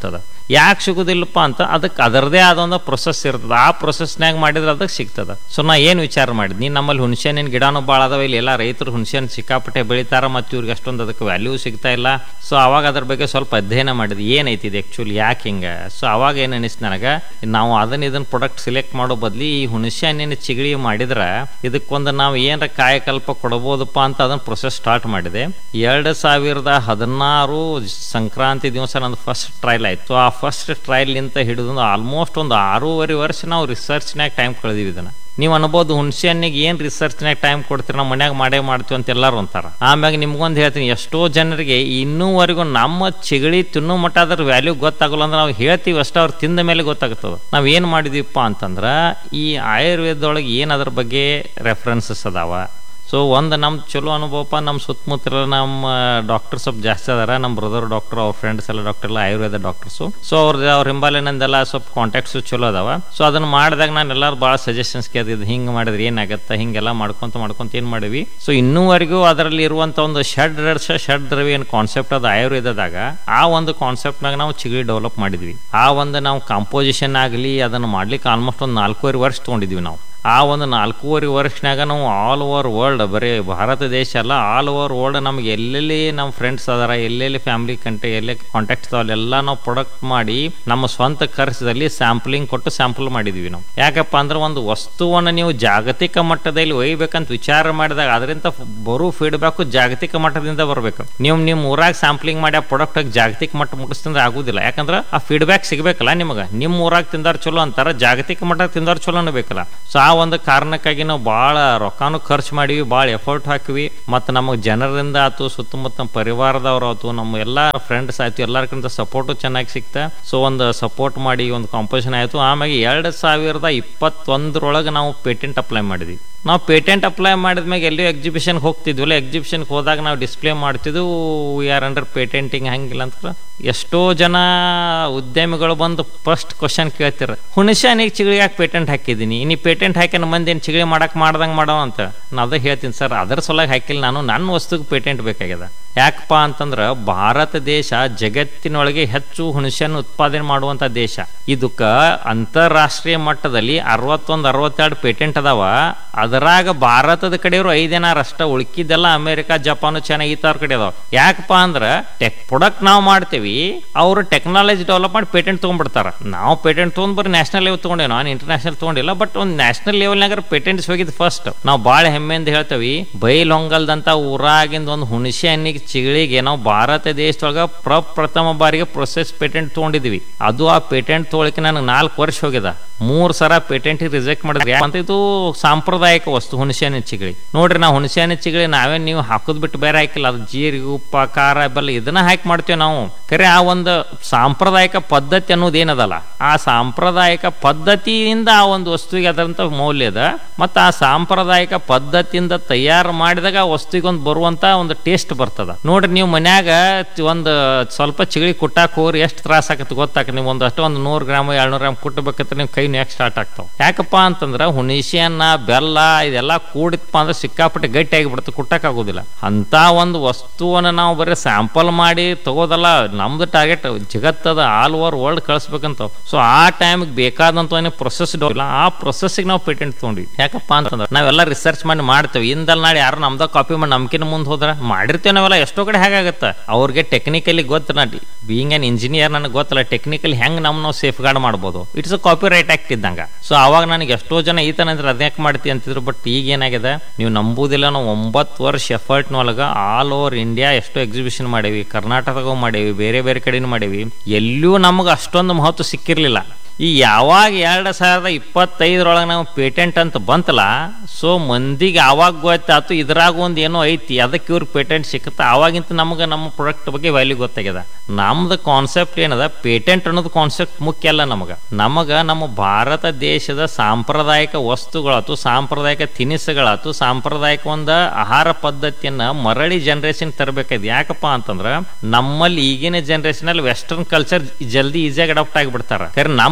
Speaker 2: ಯಾಕೆ ಸಿಗುದಿಲ್ಲಪ್ಪ ಅಂತ ಅದಕ್ಕೆ ಅದರದೇ ಆದ ಒಂದು ಪ್ರೊಸೆಸ್ ಇರ್ತದೆ ಆ ಪ್ರೊಸೆಸ್ನಾಗ ಮಾಡಿದ್ರೆ ಅದಕ್ಕೆ ಸಿಗ್ತದ ಸೊ ನಾ ಏನು ವಿಚಾರ ಮಾಡಿದ್ನಿ ನಮ್ಮಲ್ಲಿ ಹುಣಸೆ ಹಣ್ಣಿನ ಗಿಡನೂ ಭಾಳ ಅದಾವ ಇಲ್ಲಿ ಎಲ್ಲ ರೈತರು ಹುಣಸೆ ಹಣ್ಣು ಸಿಕ್ಕಾಪಟ್ಟೆ ಬೆಳಿತಾರ ಮತ್ತು ಇವ್ರಿಗೆ ಅಷ್ಟೊಂದು ಅದಕ್ಕೆ ವ್ಯಾಲ್ಯೂ ಸಿಗ್ತಾ ಇಲ್ಲ ಸೊ ಅವಾಗ ಅದ್ರ ಬಗ್ಗೆ ಸ್ವಲ್ಪ ಅಧ್ಯಯನ ಮಾಡಿದ್ವಿ ಏನೈತಿ ಇದು ಆ್ಯಕ್ಚುಲಿ ಯಾಕೆ ಹಿಂಗೆ ಸೊ ಅವಾಗ ಏನು ಅನಿಸ್ತು ನನಗೆ ನಾವು ಅದನ್ನ ಇದನ್ನ ಪ್ರಾಡಕ್ಟ್ ಸೆಲೆಕ್ಟ್ ಮಾಡೋ ಬದ್ಲಿ ಈ ಹುಣಸೆ ಹಣ್ಣಿನ ಚಿಗಳಿ ಮಾಡಿದ್ರೆ ಇದಕ್ಕೊಂದು ನಾವು ಏನಾರ ಕಾಯಕಲ್ಪ ಕೊಡ್ಬೋದಪ್ಪ ಅಂತ ಅದನ್ನ ಪ್ರೊಸೆಸ್ ಸ್ಟಾರ್ಟ್ ಮಾಡಿದೆ ಎರಡು ಸಾವಿರದ ಹದಿನಾರು ಸಂಕ್ರಾಂತಿ ದಿವಸ ನಂದು ಫಸ್ಟ್ ಟ್ರಯಲ್ ಆಯ್ತು ಸೊ ಆ ಫಸ್ಟ್ ಟ್ರಯಲ್ನಿಂದ ಹಿಡಿದು ಆಲ್ಮೋಸ್ಟ್ ಒಂದು ಆರೂವರೆ ವರ್ಷ ನಾವು ರಿಸರ್ಚ್ನಾಗ ಟೈಮ್ ಕಳೆದಿವಿ ಇದನ್ನ ನೀವು ಅನ್ಬೋದು ಹುಣಸೆ ಹಣ್ಣಿಗೆ ಏನು ರಿಸರ್ಚ್ನಾಗ ಟೈಮ್ ಕೊಡ್ತೀರಿ ನಾವು ಮನ್ಯಾಗ ಮಾಡೇ ಮಾಡ್ತೀವಿ ಅಂತ ಎಲ್ಲರೂ ಅಂತಾರ ಆಮ್ಯಾಗ ನಿಮ್ಗೊಂದು ಹೇಳ್ತೀನಿ ಎಷ್ಟೋ ಜನರಿಗೆ ಇನ್ನೂವರೆಗೂ ನಮ್ಮ ಚಿಗಳಿ ತಿನ್ನೋ ಮಟ್ಟ ಅದ್ರ ವ್ಯಾಲ್ಯೂ ಗೊತ್ತಾಗಲ್ಲ ಅಂದ್ರೆ ನಾವು ಹೇಳ್ತೀವಿ ಅಷ್ಟೇ ಅವ್ರು ತಿಂದ ಮೇಲೆ ಗೊತ್ತಾಗ್ತದೆ ನಾವು ಏನು ಮಾಡಿದೀವಪ್ಪ ಅಂತಂದ್ರೆ ಈ ಆಯುರ್ವೇದದೊಳಗೆ ಏನು ಅದ್ರ ಬಗ್ಗೆ ರೆಫರೆನ್ಸಸ್ ಅದಾವ ಸೊ ಒಂದು ನಮ್ಮ ಚಲೋ ಅನುಭವಪ್ಪ ನಮ್ಮ ಸುತ್ತಮುತ್ತಲ ನಮ್ಮ ಡಾಕ್ಟರ್ ಸ್ವಲ್ಪ ಜಾಸ್ತಿ ಅದಾರ ನಮ್ಮ ಬ್ರದರ್ ಡಾಕ್ಟರ್ ಅವ್ರ ಫ್ರೆಂಡ್ಸ್ ಎಲ್ಲ ಡಾಕ್ಟರ್ ಎಲ್ಲ ಆಯುರ್ವೇದ ಡಾಕ್ಟರ್ಸು ಸೊ ಅವ್ರದ್ದು ಅವ್ರ ಹಿಂಬಾಲಿನಂದೆಲ್ಲ ಸ್ವಲ್ಪ ಕಾಂಟ್ಯಾಕ್ಟ್ಸು ಚಲೋ ಅದಾವ ಸೊ ಅದನ್ನ ಮಾಡಿದಾಗ ನಾನು ಎಲ್ಲರೂ ಭಾಳ ಸಜೆಷನ್ಸ್ ಕೇಳಿದ್ದು ಹಿಂಗೆ ಮಾಡಿದ್ರೆ ಏನಾಗತ್ತೆ ಹಿಂಗೆಲ್ಲ ಮಾಡ್ಕೊಂತ ಮಾಡ್ಕೊಂತ ಏನು ಮಾಡಿವಿ ಸೊ ಇನ್ನೂವರೆಗೂ ಅದರಲ್ಲಿ ಇರುವಂಥ ಒಂದು ಷಡ್ ರಸ ಷಡ್ ದ್ರವ್ಯ ಏನು ಕಾನ್ಸೆಪ್ಟ್ ಅದು ಆಯುರ್ವೇದದಾಗ ಆ ಒಂದು ಕಾನ್ಸೆಪ್ಟ್ನಾಗ ನಾವು ಚಿಗಳಿ ಡೆವಲಪ್ ಮಾಡಿದ್ವಿ ಆ ಒಂದು ನಾವು ಕಾಂಪೋಸಿಷನ್ ಆಗಲಿ ಅದನ್ನು ಮಾಡ್ಲಿಕ್ಕೆ ಆಲ್ಮೋಸ್ಟ್ ಒಂದು ನಾಲ್ಕೂವರೆ ವರ್ಷ ತೊಗೊಂಡಿದ್ವಿ ನಾವು ಆ ಒಂದು ನಾಲ್ಕೂವರೆ ವರ್ಷನಾಗ ನಾವು ಆಲ್ ಓವರ್ ವರ್ಲ್ಡ್ ಬರೀ ಭಾರತ ದೇಶ ಅಲ್ಲ ಆಲ್ ಓವರ್ ವರ್ಲ್ಡ್ ನಮ್ಗೆ ಎಲ್ಲೆಲ್ಲಿ ನಮ್ಮ ಫ್ರೆಂಡ್ಸ್ ಅದಾರ ಎಲ್ಲೆಲ್ಲಿ ಫ್ಯಾಮಿಲಿ ಕಂಟ್ರಿ ಎಲ್ಲೇ ಕಾಂಟ್ಯಾಕ್ಟ್ಸ್ ಅಲ್ಲೆಲ್ಲ ನಾವು ಪ್ರೊಡಕ್ಟ್ ಮಾಡಿ ನಮ್ಮ ಸ್ವಂತ ಖರ್ಚದಲ್ಲಿ ಸ್ಯಾಂಪ್ಲಿಂಗ್ ಕೊಟ್ಟು ಸ್ಯಾಂಪಲ್ ಮಾಡಿದ್ವಿ ನಾವು ಯಾಕಪ್ಪ ಅಂದ್ರೆ ಒಂದು ವಸ್ತುವನ್ನು ನೀವು ಜಾಗತಿಕ ಮಟ್ಟದಲ್ಲಿ ಒಯ್ಬೇಕಂತ ವಿಚಾರ ಮಾಡಿದಾಗ ಅದರಿಂದ ಬರೋ ಫೀಡ್ಬ್ಯಾಕು ಜಾಗತಿಕ ಮಟ್ಟದಿಂದ ಬರಬೇಕು ನೀವು ನಿಮ್ಮ ಊರಾಗ ಸ್ಯಾಂಪ್ಲಿಂಗ್ ಮಾಡಿ ಆ ಪ್ರಾಡಕ್ಟ್ ಜಾಗತಿಕ ಮಟ್ಟ ಮುಟ್ಟಿಸ್ತಂದ್ರೆ ಆಗುದಿಲ್ಲ ಯಾಕಂದ್ರೆ ಆ ಫೀಡ್ಬ್ಯಾಕ್ ಸಿಗಬೇಕಲ್ಲ ನಿಮಗೆ ನಿಮ್ಮ ಊರಾಗ ತಿಂದಾರ ಚಲೋ ಅಂತಾರ ಜಾಗತಿಕ ಮಟ್ಟ ತಿಂದಾರ ಚಲೋ ಅನ್ಬೇಕಲ್ಲ ಸೊ ಆ ಒಂದು ಕಾರಣಕ್ಕಾಗಿ ನಾವು ಭಾಳ ರೊಕ್ಕಾನು ಖರ್ಚು ಮಾಡಿವಿ ಭಾಳ ಎಫರ್ಟ್ ಹಾಕಿವಿ ಮತ್ತು ನಮಗೆ ಜನರಿಂದ ಆಯ್ತು ಸುತ್ತಮುತ್ತ ನಮ್ಮ ಪರಿವಾರದವ್ರು ಆಯ್ತು ನಮ್ಮ ಎಲ್ಲ ಫ್ರೆಂಡ್ಸ್ ಆಯ್ತು ಎಲ್ಲರಿಗಿಂತ ಸಪೋರ್ಟು ಚೆನ್ನಾಗಿ ಸಿಕ್ತ ಸೊ ಒಂದು ಸಪೋರ್ಟ್ ಮಾಡಿ ಒಂದು ಕಾಂಪೋಸಿಷನ್ ಆಯಿತು ಆಮೇಲೆ ಎರಡು ಸಾವಿರದ ಇಪ್ಪತ್ತೊಂದರೊಳಗೆ ನಾವು ಪೇಟೆಂಟ್ ಅಪ್ಲೈ ಮಾಡಿದ್ವಿ ನಾವು ಪೇಟೆಂಟ್ ಅಪ್ಲೈ ಮಾಡಿದ್ಮ್ಯಾಗ ಎಲ್ಲೂ ಎಕ್ಸಿಬಿಷನ್ಗೆ ಹೋಗ್ತಿದ್ವಲ್ಲ ಎಕ್ಸಿಬಿಷನ್ಗೆ ಹೋದಾಗ ನಾವು ಡಿಸ್ಪ್ಲೇ ಮಾಡ್ತಿದ್ವು ವಿ ಆರ್ ಅಂಡರ್ ಪೇಟೆಂಟಿಂಗ್ ಹಂಗಿಲ್ಲ ಅಂತ ಎಷ್ಟೋ ಜನ ಉದ್ಯಮಿಗಳು ಬಂದು ಫಸ್ಟ್ ಕ್ವಶನ್ ಕೇಳ್ತಿರ ಹುಣಸೆ ಹಣ್ಣಿಗೆ ಚಿಗಳಿ ಯಾಕೆ ಪೇಟೆಂಟ್ ಹಾಕಿದ್ದೀನಿ ನೀ ಪೇಟೆಂಟ್ ಹಾಕಿನ ಮಂದಿ ಏನು ಚಿಗಳಿ ಮಾಡಕ್ಕೆ ಮಾಡ್ದಂಗೆ ಮಾಡೋ ಅಂತ ನಾ ಅದೇ ಹೇಳ್ತೀನಿ ಸರ್ ಅದರ ಸಲುವಾಗಿ ಹಾಕಿಲ್ಲ ನಾನು ನನ್ನ ವಸ್ತುಗೆ ಪೇಟೆಂಟ್ ಬೇಕಾಗ್ಯದ ಯಾಕಪ್ಪ ಅಂತಂದ್ರೆ ಭಾರತ ದೇಶ ಜಗತ್ತಿನೊಳಗೆ ಹೆಚ್ಚು ಹುಣಸೆಹಣ್ಣು ಉತ್ಪಾದನೆ ಮಾಡುವಂಥ ದೇಶ ಇದಕ್ಕೆ ಅಂತಾರಾಷ್ಟ್ರೀಯ ಮಟ್ಟದಲ್ಲಿ ಅರವತ್ತೊಂದು ಅರವತ್ತೆರಡು ಪೇಟೆಂಟ್ ಅದಾವ ಅದರಾಗ ಭಾರತದ ಕಡೆಯವರು ಐದೇನಾರು ಅಷ್ಟ ಉಳ್ಕಿದ್ದೆಲ್ಲ ಅಮೆರಿಕ ಜಪಾನು ಚೈನಾ ಈ ತರ ಕಡೆ ಅದಾವ ಯಾಕಪ್ಪ ಅಂದ್ರೆ ಟೆಕ್ ಪ್ರಾಡಕ್ಟ್ ನಾವು ಮಾಡ್ತೇವಿ ಅವರು ಟೆಕ್ನಾಲಜಿ ಡೆವಲಪ್ ಮಾಡಿ ಪೇಟೆಂಟ್ ತೊಗೊಂಡ್ಬಿಡ್ತಾರ ನಾವು ಪೇಟೆಂಟ್ ತೊಗೊಂಡ್ ಬರೀ ನ್ಯಾಷನಲ್ ಲೆವೆಲ್ ತೊಗೊಂಡೇವಿ ನಾನು ಇಂಟರ್ನ್ಯಾಷನಲ್ ತೊಗೊಂಡಿಲ್ಲ ಬಟ್ ಒಂದು ನ್ಯಾಷನಲ್ ಲೆವೆಲ್ನಾಗ ಪೇಟೆಂಟ್ಸ್ ಹೋಗಿದ್ದು ಫಸ್ಟ್ ನಾವು ಭಾಳ ಹೆಮ್ಮೆಯಿಂದ ಹೇಳ್ತೇವಿ ಬೈಲೊಂಗಲ್ದಂತ ಊರಾಗಿಂದ ಒಂದು ಹುಣಸೆ ಹಣ್ಣಿಗೆ ಚಿಗಳಿಗೆ ನಾವು ಭಾರತ ದೇಶದೊಳಗ ಪ್ರಪ್ರಥಮ ಬಾರಿಗೆ ಪ್ರೊಸೆಸ್ ಪೇಟೆಂಟ್ ತೊಗೊಂಡಿದ್ವಿ ಅದು ಆ ಪೇಟೆಂಟ್ ತೊಗೊಳಕ್ಕೆ ನನಗೆ ನಾಲ್ಕು ವರ್ಷ ಹೋಗ್ಯದ ಮೂರ್ ಸರ ಪೇಟೆಂಟ್ ರಿಜೆಕ್ಟ್ ಮಾಡಿದ್ರೆ ಅಂತ ಇದು ಸಾಂಪ್ರದಾಯಿಕ ವಸ್ತು ಹುಣಸೆ ಹಣ್ಣಿನ ಚಿಗಳಿ ನೋಡ್ರಿ ನಾವು ಹುಣಸೆ ಹಣ್ಣಿನ ಚಿಗಳಿ ನಾವೇ ನೀವು ಹಾಕೋದ್ ಬಿಟ್ಟು ಬೇರೆ ಹಾಕಿಲ್ಲ ಅದು ಜೀರಿಗೆ ಉಪ್ಪ ಖಾರ ಬೆಲ್ಲ ಇದನ್ನ ಹಾಕಿ ಮಾಡ್ತೇವೆ ನಾವು ಖರೆ ಆ ಒಂದು ಸಾಂಪ್ರದಾಯಿಕ ಪದ್ಧತಿ ಅನ್ನೋದು ಏನದಲ್ಲ ಆ ಸಾಂಪ್ರದಾಯಿಕ ಪದ್ಧತಿಯಿಂದ ಆ ಒಂದು ವಸ್ತುವಿಗೆ ಅದರಂತ ಮೌಲ್ಯ ಅದ ಮತ್ತು ಆ ಸಾಂಪ್ರದಾಯಿಕ ಪದ್ಧತಿಯಿಂದ ತಯಾರು ಮಾಡಿದಾಗ ಆ ವಸ್ತುವಿಗೆ ಒಂದು ಬರುವಂತ ಒಂದು ಟೇಸ್ಟ್ ಬರ್ತದ ನೋಡ್ರಿ ನೀವು ಮನ್ಯಾಗ ಒಂದು ಸ್ವಲ್ಪ ಚಿಗಳಿ ಕುಟ್ಟಾಕ ಹೋಗ್ರಿ ಎಷ್ಟು ತ್ರಾಸ ಆಗತ್ತೆ ಗೊತ್ತಾಕ ನೀವು ಒಂದಷ್ಟು ಒಂದು ನೂರು ಗ್ರಾಮ್ ಏಳ್ನೂರು ಗ್ರಾಮ್ ಕುಟ್ಟಬೇಕಂದ್ರೆ ನೀವು ಕೈ ಯಾಕೆ ಸ್ಟಾರ್ಟ್ ಆಗ್ತಾವ ಯಾಕಪ್ಪ ಅಂತಂದ್ರೆ ಹುಣಸೆಹಣ್ಣ ಬೆಲ್ಲ ಇದೆಲ್ಲ ಕೂಡಿತ್ಪ ಅಂದ್ರೆ ಸಿಕ್ಕಾಪಟ್ಟೆ ಗಟ್ಟಿ ಆಗಿಬಿಡುತ್ತೆ ಕುಟ್ಟಕ್ ಆಗೋದಿಲ್ಲ ಅಂತ ಒಂದು ವಸ್ತುವನ್ನ ನಾವು ಬರೀ ಸ್ಯಾಂಪಲ್ ಮಾಡಿ ತಗೋದಲ್ಲ ನಮ್ದು ಟಾರ್ಗೆಟ್ ಜಗತ್ತದ ಆಲ್ ಓವರ್ ವರ್ಲ್ಡ್ ಕಳಿಸ್ಬೇಕಂತ ಸೊ ಆ ಟೈಮ್ಗೆ ಬೇಕಾದಂತ ಪ್ರೊಸೆಸ್ ಇಲ್ಲ ಆ ಪ್ರೊಸೆಸ್ಗೆ ನಾವು ಪೇಟೆಂಟ್ ತೊಗೊಂಡ್ವಿ ಯಾಕಪ್ಪ ಅಂತಂದ್ರೆ ನಾವೆಲ್ಲ ರಿಸರ್ಚ್ ಮಾಡಿ ಮಾಡ್ತೇವೆ ಇಂದಲ್ ನಾಳೆ ಯಾರು ನಮ್ದ ಕಾಪಿ ಮಾಡಿ ನಮ್ಕಿನ ಮುಂದೆ ಹೋದ್ರ ಮಾಡಿರ್ತೇವೆ ನಾವೆಲ್ಲ ಎಷ್ಟೋ ಕಡೆ ಹೇಗಾಗತ್ತೆ ಅವ್ರಿಗೆ ಟೆಕ್ನಿಕಲಿ ಗೊತ್ತು ನಾ ಬೀಯಿಂಗ್ ಅನ್ ಇಂಜಿನಿಯರ್ ನನಗೆ ಗೊತ್ತಲ್ಲ ಟೆಕ್ನಿಕಲಿ ಹೆಂಗ್ ನಮ್ ನಾವು ಸೇಫ್ ಗಾರ್ಡ್ ಮಾಡ್ಬೋದು it's a copyright act ಇದ್ದಂಗ ಸೊ ಅವಾಗ ನನಗೆ ಎಷ್ಟೋ ಜನ ಈತನ ಅಂದ್ರೆ ಅದ್ಯಾಕೆ ಮಾಡ್ತಿ ಅಂತಿದ್ರು ಬಟ್ ಈಗ ಏನಾಗಿದೆ ನೀವು ನಂಬುದಿಲ್ಲ ನಾವು ಒಂಬತ್ತು ವರ್ಷ ಎಫರ್ಟ್ನೊಳಗ ಆಲ್ ಓವರ್ ಇಂಡಿಯಾ ಎಷ್ಟೋ ಎಕ್ಸಿಬಿಷನ್ ಮಾಡೇವಿ ಕರ್ನಾಟಕದಾಗೂ ಮಾಡೇವಿ ಬೇರೆ ಬೇರೆ ಕಡೆನೂ ಮಾಡೇವಿ ಎಲ್ಲೂ ನಮಗೆ ಅಷ್ಟೊಂದು ಮಹತ್ವ ಸಿಕ್ಕಿರ್ಲಿಲ್ಲ ಈ ಯಾವಾಗ ಎರಡು ಸಾವಿರದ ಇಪ್ಪತ್ತೈದರೊಳಗೆ ನಾವು ಪೇಟೆಂಟ್ ಅಂತ ಬಂತಲ್ಲ ಸೊ ಮಂದಿಗೆ ಆವಾಗ ಗೊತ್ತಾಯ್ತು ಇದ್ರಾಗ ಒಂದು ಏನೋ ಐತಿ ಅದಕ್ಕೆ ಇವ್ರಿಗೆ ಪೇಟೆಂಟ್ ಸಿಕ್ಕತ್ತ ಆವಾಗಿಂತ ನಮಗೆ ನಮ್ಮ ಪ್ರಾಡಕ್ಟ್ ಬಗ್ಗೆ ವ್ಯಾಲ್ಯೂ ಗೊತ್ತಾಗ್ಯದ ನಮ್ದು ಕಾನ್ಸೆಪ್ಟ್ ಏನದ ಪೇಟೆಂಟ್ ಅನ್ನೋದು ಕಾನ್ಸೆಪ್ಟ್ ಮುಖ್ಯ ಅಲ್ಲ ನಮಗೆ ನಮಗೆ ನಮ್ಮ ಭಾರತ ದೇಶದ ಸಾಂಪ್ರದಾಯಿಕ ವಸ್ತುಗಳಾತು ಸಾಂಪ್ರದಾಯಿಕ ತಿನಿಸುಗಳಾತು ಸಾಂಪ್ರದಾಯಿಕ ಒಂದು ಆಹಾರ ಪದ್ಧತಿಯನ್ನ ಮರಳಿ ಜನರೇಷನ್ ತರಬೇಕಾಯ್ತು ಯಾಕಪ್ಪ ಅಂತಂದ್ರೆ ನಮ್ಮಲ್ಲಿ ಈಗಿನ ಜನರೇಷನ್ ಅಲ್ಲಿ ವೆಸ್ಟರ್ನ್ ಕಲ್ಚರ್ ಜಲ್ದಿ ಈಸಿಯಾಗಿ ಅಡಾಪ್ಟ್ ಆಗಿಬಿಡ್ತಾರ ಯಾಕಂದ್ರೆ ನಮ್ಮ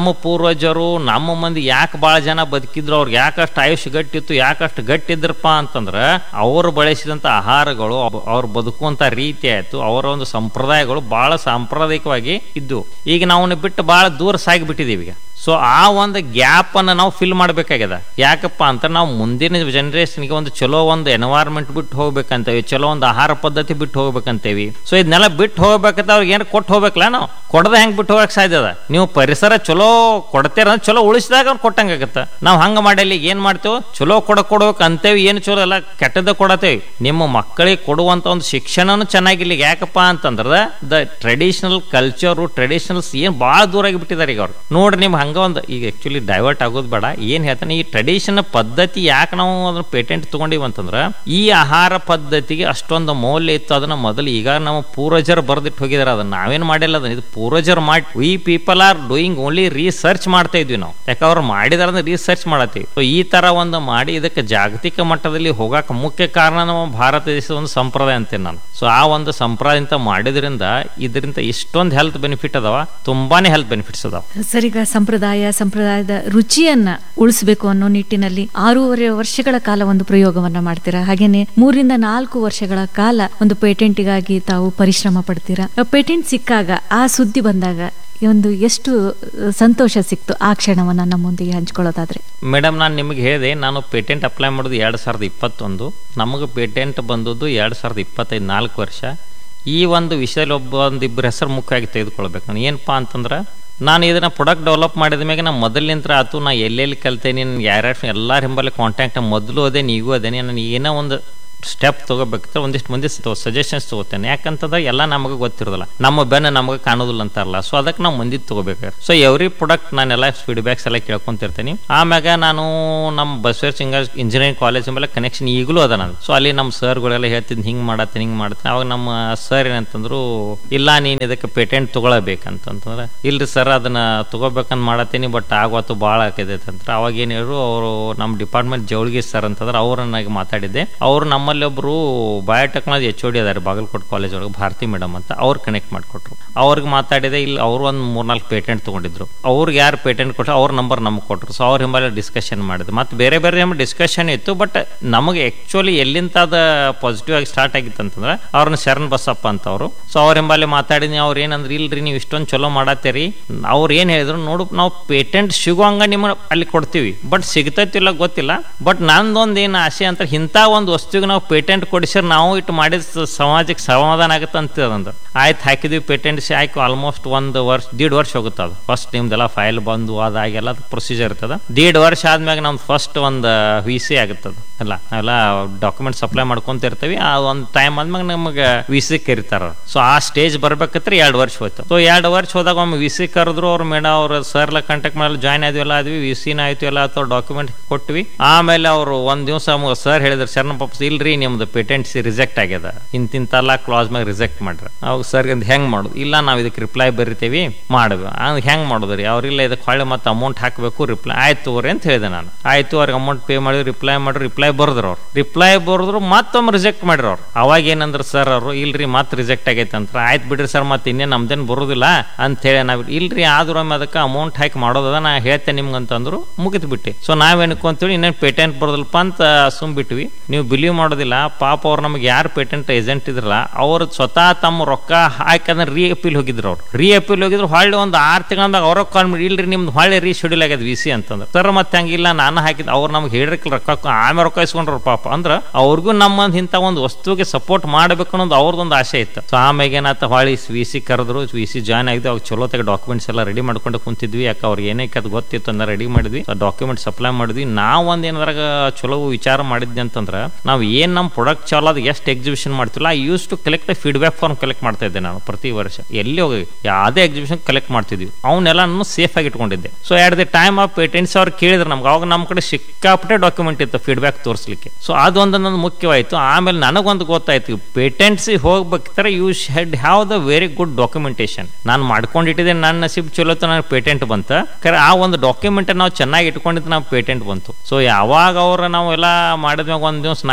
Speaker 2: ನಮ್ಮ ಪೂರ್ವಜರು ನಮ್ಮ ಮಂದಿ ಯಾಕೆ ಭಾಳ ಜನ ಬದುಕಿದ್ರು ಅವ್ರಿಗೆ ಯಾಕಷ್ಟು ಆಯುಷ್ಯ ಗಟ್ಟಿತ್ತು ಯಾಕಷ್ಟು ಗಟ್ಟಿದ್ರಪ್ಪ ಅಂತಂದ್ರೆ ಅವರು ಬಳಸಿದಂಥ ಆಹಾರಗಳು ಅವ್- ಅವ್ರು ಬದುಕುವಂಥ ರೀತಿ ಆಯ್ತು ಅವರ ಒಂದು ಸಂಪ್ರದಾಯಗಳು ಭಾಳ ಸಾಂಪ್ರದಾಯಿಕವಾಗಿ ಇದ್ದು ಈಗ ನಾವು ಬಿಟ್ಟು ಭಾಳ ದೂರ ಸಾಗಿಬಿಟ್ಟಿದ್ದೀವಿ ಈಗ ಸೊ ಆ ಒಂದು ಗ್ಯಾಪ್ ಅನ್ನ ನಾವು ಫಿಲ್ ಮಾಡ್ಬೇಕಾಗ್ಯದ ಯಾಕಪ್ಪ ಅಂತ ನಾವು ಮುಂದಿನ ಜನರೇಷನ್ಗೆ ಒಂದು ಚಲೋ ಒಂದು ಎನ್ವೈರ್ಮೆಂಟ್ ಬಿಟ್ಟು ಹೋಗ್ಬೇಕಂತೇವಿ ಚಲೋ ಒಂದು ಆಹಾರ ಪದ್ಧತಿ ಬಿಟ್ಟು ಹೋಗ್ಬೇಕಂತೇವಿ ಸೊ ಇದನ್ನೆಲ್ಲ ಬಿಟ್ಟು ಹೋಗ್ಬೇಕಂತ ಅವ್ರಿಗೆ ಏನು ಕೊಟ್ಟು ಹೋಗ್ಬೇಕಲ್ಲ ನಾವು ಕೊಡದೆ ಹೆಂಗ್ ಬಿಟ್ಟು ಹೋಗಕ್ ಸಾಧ್ಯ ಅದ ನೀವು ಪರಿಸರ ಚಲೋ ಕೊಡ್ತೀರ ಅಂದ್ರೆ ಚಲೋ ಉಳಿಸಿದಾಗ ಅವ್ರು ಕೊಟ್ಟಂಗಾಗತ್ತ ನಾವು ಹಂಗ ಮಾಡಲಿ ಏನ್ ಮಾಡ್ತೇವೆ ಚಲೋ ಕೊಡ ಕೊಡ್ಬೇಕು ಅಂತೇವಿ ಏನು ಚಲೋ ಅಲ್ಲ ಕೆಟ್ಟದ ಕೊಡತೇವಿ ನಿಮ್ಮ ಮಕ್ಕಳಿಗೆ ಕೊಡುವಂತ ಒಂದು ಶಿಕ್ಷಣನು ಚೆನ್ನಾಗಿಲ್ಲ ಯಾಕಪ್ಪ ಅಂತಂದ್ರ ದ ಟ್ರೆಡಿಷನಲ್ ಕಲ್ಚರು ಟ್ರೆಡಿಷನಲ್ಸ್ ಏನ್ ಭಾಳ ದೂರ ಆಗಿಬಿಟ್ಟಿದ್ದಾರೆ ಈಗ ಅವ್ರು ನೋಡ್ರಿ ನಿಮ್ಗೆ ಹಂಗ ಒಂದು ಈಗ ಆಕ್ಚುಲಿ ಡೈವರ್ಟ್ ಆಗೋದು ಬೇಡ ಏನ್ ಹೇಳ್ತಾನೆ ಈ ಟ್ರೆಡಿಷನ್ ಪದ್ಧತಿ ಯಾಕೆ ನಾವು ಅದನ್ನ ಪೇಟೆಂಟ್ ತಗೊಂಡಿವಿ ಅಂತಂದ್ರ ಈ ಆಹಾರ ಪದ್ಧತಿಗೆ ಅಷ್ಟೊಂದು ಮೌಲ್ಯ ಇತ್ತು ಅದನ್ನ ಮೊದಲು ಈಗ ನಮ್ಮ ಪೂರ್ವಜರು ಬರ್ದಿಟ್ಟು ಹೋಗಿದಾರೆ ಅದನ್ನ ನಾವೇನ್ ಮಾಡಿಲ್ಲ ಅದನ್ನ ಇದು ಪೂರ್ವಜರು ಮಾಡಿ we people are doing only research ಮಾಡ್ತಾ ಇದ್ವಿ ನಾವು ಯಾಕೆ ಅವ್ರು ಮಾಡಿದಾರ ಅಂದ್ರೆ ರಿಸರ್ಚ್ ಮಾಡತ್ತೀವಿ ಸೊ ಈ ತರ ಒಂದು ಮಾಡಿ ಇದಕ್ಕೆ ಜಾಗತಿಕ ಮಟ್ಟದಲ್ಲಿ ಹೋಗಾಕ ಮುಖ್ಯ ಕಾರಣ ನಮ್ಮ ಭಾರತ ದೇಶದ ಒಂದು ಸಂಪ್ರದಾಯ ಅಂತೇನೆ ನಾನು ಸೊ ಆ ಒಂದು ಸಂಪ್ರದಾಯ ಅಂತ ಮಾಡಿದ್ರಿಂದ ಇದರಿಂದ ಇಷ್ಟೊಂದು ಹೆಲ್ತ್ ಬೆನಿಫಿಟ್ ಅದಾವ ತುಂಬಾನೇ ಹೆಲ್ತ್ ಬೆನಿಫಿಟ್ಸ್ ಅದಾವ
Speaker 1: ಸರ್ ಈಗ ಸಂಪ್ರದಾಯ ಸಂಪ್ರದಾಯದ ರುಚಿಯನ್ನ ಉಳಿಸಬೇಕು ಅನ್ನೋ ನಿಟ್ಟಿನಲ್ಲಿ ಆರೂವರೆ ವರ್ಷಗಳ ಕಾಲ ಒಂದು ಪ್ರಯೋಗವನ್ನ ಮಾಡ್ತೀರಾ ಹಾಗೇನೆ ಮೂರಿಂದ ನಾಲ್ಕು ವರ್ಷಗಳ ಕಾಲ ಒಂದು ಪೇಟೆಂಟ್ಗಾಗಿ ತಾವು ಪರಿಶ್ರಮ ಪಡ್ತೀರಾ ಪೇಟೆಂಟ್ ಸಿಕ್ಕಾಗ ಆ ಸುದ್ದಿ ಬಂದಾಗ ಈ ಒಂದು ಎಷ್ಟು ಅಹ್, ಸಂತೋಷ ಸಿಕ್ತು ಆ ಕ್ಷಣವನ್ನ ನಮ್ಮೊಂದಿಗೆ ಹಂಚ್ಕೊಳ್ಳೋದಾದ್ರೆ
Speaker 2: ಮೇಡಮ್ ನಾನು ನಿಮಗೆ ಹೇಳಿದೆ ನಾನು ಪೇಟೆಂಟ್ ಅಪ್ಲೈ ಮಾಡೋದು ಎರಡು ಸಾವಿರದ ಇಪ್ಪತ್ತೊಂದು ನಮಗೆ ಪೇಟೆಂಟ್ ಬಂದದ್ದು ಎರಡು ಸಾವಿರದ ಇಪ್ಪತ್ತೈದು ನಾಲ್ಕು ವರ್ಷ ಈ ಒಂದು ವಿಷಯದಲ್ಲಿ ಒಬ್ಬ ಒಂದಿಬ್ಬರು ಹೆಸರು ಮುಖ್ಯವಾಗಿ ತೆಗೆದುಕೊಳ್ಬೇಕು ನಾನು ಏನಪ್ಪಾ ಅಂತಂದ್ರೆ ನಾನು ಇದನ್ನ ಪ್ರಾಡಕ್ಟ್ ಡೆವಲಪ್ ಮಾಡಿದ ಮ್ಯಾಗ ನಾ ಮೊದಲಿನಿಂದ ಆತು ನಾ ಎಲ್ಲೆಲ್ಲಿ ಕಲ್ತೇನೆ ನಾನು ಯಾರ್ಯಾರು ಎಲ್ಲರ ಹಿಂಬಲ್ಲಿ ಕಾಂಟ್ಯಾಕ್ಟ್ ಮೊದಲು ಅದೇ ನೀಗೂ ಅದೇನೆ ನಾನು ಏನೋ ಒಂದು ಸ್ಟೆಪ್ ತೊಗೋಬೇಕಾದ್ರೆ ಒಂದಿಷ್ಟು ಮಂದಿ ಸಜೆಷನ್ಸ್ ತಗೋತೇನೆ ಯಾಕಂತಂದ್ರೆ ಎಲ್ಲ ನಮಗೆ ಗೊತ್ತಿರೋದಿಲ್ಲ ನಮ್ಮ ಬೆನ್ನ ನಮಗೆ ಕಾಣೋದಿಲ್ಲ ಅಂತಾರಲ್ಲ ಸೊ ಅದಕ್ಕೆ ನಾವು ಮಂದಿ ತಗೋಬೇಕು ಸೊ ಎವ್ರಿ ಪ್ರಾಡಕ್ಟ್ ನಾನೆಲ್ಲ ಫೀಡ್ಬ್ಯಾಕ್ಸ್ ಎಲ್ಲ ಕೇಳ್ಕೊಂತಿರ್ತೀನಿ ಆಮ್ಯಾಗ ನಾನು ನಮ್ಮ ಬಸವೇರ್ ಸಿಂಗರ್ ಇಂಜಿನಿಯರಿಂಗ್ ಕಾಲೇಜ್ ಮೇಲೆ ಕನೆಕ್ಷನ್ ಈಗಲೂ ಅದ ನಾನು ಸೊ ಅಲ್ಲಿ ನಮ್ಮ ಸರ್ಗಳೆಲ್ಲ ಹೇಳ್ತಿದ್ದು ಹಿಂಗೆ ಮಾಡತ್ತೀನಿ ಹಿಂಗೆ ಮಾಡ್ತೀನಿ ಅವಾಗ ನಮ್ಮ ಸರ್ ಏನಂತಂದ್ರು ಇಲ್ಲ ನೀನು ಇದಕ್ಕೆ ಪೇಟೆಂಟ್ ತೊಗೊಳಬೇಕಂತಂದ್ರೆ ಇಲ್ರಿ ಸರ್ ಅದನ್ನ ತಗೋಬೇಕಂತ ಮಾಡತ್ತೀನಿ ಬಟ್ ಆಗೋತು ಭಾಳ ಆಕೈತೆ ಅಂತ ಅವಾಗ ಏನು ಹೇಳಿದ್ರು ಅವರು ನಮ್ಮ ಡಿಪಾರ್ಟ್ಮೆಂಟ್ ಜವಳಿಗೆ ಸರ್ ಅಂತಂದ್ರೆ ಅವ್ರನ್ನಾಗಿ ಮಾತಾಡಿದ್ದೆ ಅವ್ರು ನಮ್ಮಲ್ಲಿ ಒಬ್ರು ಬಯೋಟೆಕ್ನಾಲಜಿ ಎಚ್ ಓ ಡಿ ಅದಾರೆ ಬಾಗಲಕೋಟೆ ಕಾಲೇಜ್ ಒಳಗೆ ಭಾರತಿ ಮೇಡಮ್ ಅಂತ ಅವ್ರು ಕನೆಕ್ಟ್ ಮಾಡಿಕೊಟ್ರು ಅವ್ರಿಗೆ ಮಾತಾಡಿದೆ ಇಲ್ಲಿ ಅವರು ಒಂದು ಮೂರ್ನಾಲ್ಕು ಪೇಟೆಂಟ್ ತೊಗೊಂಡಿದ್ರು ಅವ್ರಿಗೆ ಯಾರು ಪೇಟೆಂಟ್ ಕೊಟ್ಟರು ಅವ್ರ ನಂಬರ್ ನಮಗೆ ಕೊಟ್ಟರು ಸೊ ಅವ್ರ ಹಿಂಬಾಲ ಡಿಸ್ಕಷನ್ ಮಾಡಿದ್ರು ಮತ್ತು ಬೇರೆ ಬೇರೆ ಡಿಸ್ಕಷನ್ ಇತ್ತು ಬಟ್ ನಮಗೆ ಆ್ಯಕ್ಚುಲಿ ಎಲ್ಲಿಂದ ಅದ ಪಾಸಿಟಿವ್ ಆಗಿ ಸ್ಟಾರ್ಟ್ ಆಗಿತ್ತು ಅಂತಂದ್ರೆ ಅವ್ರನ್ನ ಶರಣ್ ಬಸಪ್ಪ ಅಂತ ಅವರು ಸೊ ಅವ್ರ ಹಿಂಬಾಲೆ ಮಾತಾಡಿದ್ನಿ ಅವ್ರು ಏನಂದ್ರೆ ಇಲ್ರಿ ನೀವು ಇಷ್ಟೊಂದು ಚಲೋ ಮಾಡತ್ತೀರಿ ಅವ್ರು ಏನು ಹೇಳಿದ್ರು ನೋಡು ನಾವು ಪೇಟೆಂಟ್ ಸಿಗುವಂಗ ನಿಮಗೆ ಅಲ್ಲಿ ಕೊಡ್ತೀವಿ ಬಟ್ ಸಿಗ್ತೈತಿಲ್ಲ ಗೊತ್ತಿಲ್ಲ ಬಟ್ ನಂದೊಂದು ಏನು ಆಸೆ ಅಂತ ಇಂಥ ಒಂದು ವಸ್ತುವಿಗೆ ನಾವು ಪೇಟೆಂಟ್ ಕೊಡಿಸಿದ್ರೆ ನಾವು ಇಟ್ಟು ಮಾಡಿದ ಸ- ಸಮಾಜಕ್ಕೆ ಸಮಾಧಾನ ಆಗುತ್ತೆ ಅಂತ ಅಂದ್ರು ಆಯ್ತು ಹಾಕಿದ್ವಿ ಪೇಟೆಂಟ್ ಆಯ್ತು ಆಲ್ಮೋಸ್ಟ್ ಒಂದು ವರ್ಷ ದೀಡ್ ವರ್ಷ ಹೋಗುತ್ತೆ ಅದು ಫಸ್ಟ್ ನಿಮ್ದೆಲ್ಲ ಫೈಲ್ ಬಂದು ಅದಾಗೆಲ್ಲ ಪ್ರೊಸೀಜರ್ ಇರ್ತದ ದೀಡ್ ವರ್ಷ ಆದ್ಮ್ಯಾಗ ನಮ್ದು ಫಸ್ಟ್ ಒಂದು ವಿ ಸಿ ಆಗುತ್ತದ ಅಲ್ಲ ನಾವೆಲ್ಲ ಡಾಕ್ಯುಮೆಂಟ್ ಸಪ್ಲೈ ಮಾಡ್ಕೊಂತ ಇರ್ತೀವಿ ಆ ಒಂದು ಟೈಮ್ ಆದ್ಮ್ಯಾಗ ನಮಗೆ ವಿ ಸಿ ಕರೀತಾರ ಸೊ ಆ ಸ್ಟೇಜ್ ಬರ್ಬೇಕತ್ರ ಎರಡು ವರ್ಷ ಹೋಯ್ತು ಸೊ ಎರಡು ವರ್ಷ ಹೋದಾಗ ಒಮ್ಮೆ ವಿ ಸಿ ಕರೆದ್ರು ಅವ್ರ ಮೇಡಮ್ ಅವ್ರ ಸರ್ಲ ಕಾಂಟ್ಯಾಕ್ಟ್ ಮಾಡಿ ಜಾಯ್ನ್ ಆದ್ವಿಲ್ಲ ಆದ್ವಿ ವಿ ಸಿನ ಆಯ್ತು ಎಲ್ಲ ಅಥವಾ ಡಾಕ್ಯುಮೆಂಟ್ ಕೊಟ್ವಿ ಆಮೇಲೆ ಅವರು ಒಂದ್ ದಿವಸ ಸರ್ ಹೇಳಿದ್ರು ಶರಣ ಪಾಪ ಇಲ್ರಿ ನಿಮ್ದು ಪೇಟೆಂಟ್ಸ್ ರಿಜೆಕ್ಟ್ ಆಗ್ಯದ ಇಂತಿಂತೆಲ್ಲ ಕ್ಲಾಸ್ ಮ್ಯಾಗ ರಿಜೆಕ್ಟ್ ಮಾಡ್ರಿ ಅವಾಗ ಸರ್ ಅಂತ ಹೆಂಗ್ ಮಾಡುದು ಇಲ್ಲ ನಾವು ಇದಕ್ಕೆ ರಿಪ್ಲೈ ಬರಿತೀವಿ ಮಾಡ್ಬೇಕು ಅದು ಹೆಂಗ್ ಮಾಡುದ್ರಿ ಅವ್ರಿಲ್ಲ ಇದಕ್ಕೆ ಹೊಳ್ಳಿ ಮತ್ತೆ ಅಮೌಂಟ್ ಹಾಕಬೇಕು ರಿಪ್ಲೈ ಆಯ್ತು ತಗೋರಿ ಅಂತ ಹೇಳಿದೆ ನಾನು ಆಯ್ತು ಅವ್ರಿಗೆ ಅಮೌಂಟ್ ಪೇ ಮಾಡಿ ರಿಪ್ಲೈ ಮಾಡಿ ರಿಪ್ಲೈ ಬರ್ದ್ರು ಅವ್ರು ರಿಪ್ಲೈ ಬರ್ದ್ರು ಮತ್ತೊಮ್ಮೆ ರಿಜೆಕ್ಟ್ ಮಾಡಿದ್ರು ಅವ್ರು ಅವಾಗ ಏನಂದ್ರೆ ಸರ್ ಅವರು ಇಲ್ರಿ ಮತ್ತೆ ರಿಜೆಕ್ಟ್ ಆಗೈತೆ ಅಂತ ಆಯ್ತು ಬಿಡ್ರಿ ಸರ್ ಮತ್ತೆ ಇನ್ನೇನು ನಮ್ದೇನು ಬರೋದಿಲ್ಲ ಅಂತ ಹೇಳಿ ನಾವು ಇಲ್ರಿ ಆದ್ರೂ ಒಮ್ಮೆ ಅದಕ್ಕೆ ಅಮೌಂಟ್ ಹಾಕಿ ಮಾಡೋದದ ನಾ ಹೇಳ್ತೇನೆ ನಿಮ್ಗೆ ಅಂತಂದ್ರು ಮುಗಿತು ಬಿಟ್ಟು ಸೊ ನಾವೇನಕ್ಕೆ ಅಂತೇಳಿ ಇನ್ನೇನು ಪೇಟೆಂಟ್ ಬರೋದಿಲ್ಲಪ್ಪ ಅಂತ ಸುಮ್ ಬಿಟ್ವಿ ನೀವು ಬಿಲೀವ್ ಮಾಡೋದಿಲ್ಲ ಪಾಪ ಅವ್ರು ನಮಗೆ ಯಾರು ಪೇಟೆಂಟ್ ಏಜೆಂಟ್ ಇದ್ರಲ್ಲ ಅವ್ರು ಸ್ವತಃ ತಮ್ಮ ರೊಕ್ಕ ಹಾಕಿ ಅದನ್ನ ರೀ ಅಪೀಲ್ ಹೋಗಿದ್ರು ಅವ್ರು ರೀ ಅಪೀಲ್ ಹೋಗಿದ್ರು ಹೊಳ್ಳಿ ಒಂದು ಆರು ತಿಂಗಳದಾಗ ಅವ್ರ ಕಾಲ್ ಮಾಡಿ ಇಲ್ರಿ ನಿಮ್ದು ಹೊಳ್ಳಿ ರೀ ಶೆಡ್ಯೂಲ್ ಆಗ್ಯದ ವಿ ಸಿ ಅಂತಂದ್ರೆ ಸರ್ ಮತ್ತೆ ಹಂಗಿಲ್ಲ ನಾನು ಹಾಕಿದ್ ಅವ್ರು ನಮ್ಗೆ ಹೇಳಿರ್ಕಿಲ್ಲ ರೊಕ್ಕ ಆಮೇಲೆ ರೊಕ್ಕ ಇಸ್ಕೊಂಡ್ರು ಪಾಪ ಅಂದ್ರೆ ಅವ್ರಿಗೂ ನಮ್ಮ ಇಂಥ ಒಂದು ವಸ್ತುವಿಗೆ ಸಪೋರ್ಟ್ ಮಾಡಬೇಕು ಅನ್ನೋದು ಅವ್ರದ್ದೊಂದು ಆಸೆ ಇತ್ತು ಸೊ ಆಮೇಲೆ ಏನಾಯ್ತು ಹೊಳ್ಳಿ ವಿ ಸಿ ಕರೆದ್ರು ವಿ ಸಿ ಜಾಯ್ನ್ ಆಗಿದ್ದು ಅವಾಗ ಚಲೋ ತೆಗೆ ಡಾಕ್ಯುಮೆಂಟ್ಸ್ ಎಲ್ಲ ರೆಡಿ ಮಾಡ್ಕೊಂಡು ಕುಂತಿದ್ವಿ ಯಾಕೆ ಅವ್ರಿಗೆ ಏನಕ್ಕೆ ಅದು ಗೊತ್ತಿತ್ತು ಅಂತ ರೆಡಿ ಮಾಡಿದ್ವಿ ಡಾಕ್ಯುಮೆಂಟ್ ಸಪ್ಲೈ ಮಾಡಿದ್ವಿ ನಾವು ಒಂದು ಏನಾದ್ರಾಗ ಚಲೋ ವಿಚಾರ ಮಾಡಿದ್ವಿ ಅಂತಂದ್ರೆ ನಾವು ಏನು ನಮ್ಮ ಪ್ರಾಡಕ್ಟ್ ಚಾಲ ಅದು ಎಷ್ಟು ಎಕ್ಸಿಬಿಷನ್ ಮಾಡ್ತಿಲ್ಲ I use to collect feedback form collect ಮಾಡ್ತಾ ಇದ್ದೆ ನಾನು ಪ್ರತಿ ವರ್ಷ ಎಲ್ಲಿ ಹೋಗಿ ಯಾವುದೇ ಎಕ್ಸಿಬಿಷನ್ ಕಲೆಕ್ಟ್ ಮಾಡ್ತಿದ್ವಿ ಅವನ್ನೆಲ್ಲ ನಾನು ಸೇಫ್ ಆಗಿ ಇಟ್ಕೊಂಡಿದ್ದೆ so at the time of patents ಅವ್ರು ಕೇಳಿದ್ರು ನಮ್ಗೆ ಅವಾಗ ನಮ್ಮ ಕಡೆ ಸಿಕ್ಕಾಪಟ್ಟೆ ಡಾಕ್ಯುಮೆಂಟ್ ಇತ್ತು ಫೀಡ್ಬ್ಯಾಕ್ ತೋರಿಸ್ಲಿಕ್ಕೆ ಸೊ ಅದೊಂದು ನನ್ನ ಮುಖ್ಯವಾಯಿತು ಆಮೇಲೆ ನನಗೊಂದು ಗೊತ್ತಾಯ್ತು ಪೇಟೆಂಟ್ಸ್ ಹೋಗ್ಬೇಕಾದ್ರೆ you should have the very good documentation ನಾನು ಮಾಡ್ಕೊಂಡಿಟ್ಟಿದ್ದೆ ನನ್ನ ನಸೀಬ್ ಚಲೋ ನನಗೆ ಪೇಟೆಂಟ್ ಬಂತ ಖರೆ ಆ ಒಂದು ಡಾಕ್ಯುಮೆಂಟ್ ನಾವು ಚೆನ್ನಾಗಿ ಇಟ್ಕೊಂಡಿದ್ದು ನಾವು ಪೇಟೆಂಟ್ ಬಂತು ಸೊ ಯಾವಾಗ ಅವ್ರ ನಾವು ಎಲ್ಲ ಮಾಡಿದ್ಮ್ಯಾಗ ಒಂದು ದಿವಸ ನೈಟ್ ಆಲ್ಮೋಸ್ಟ್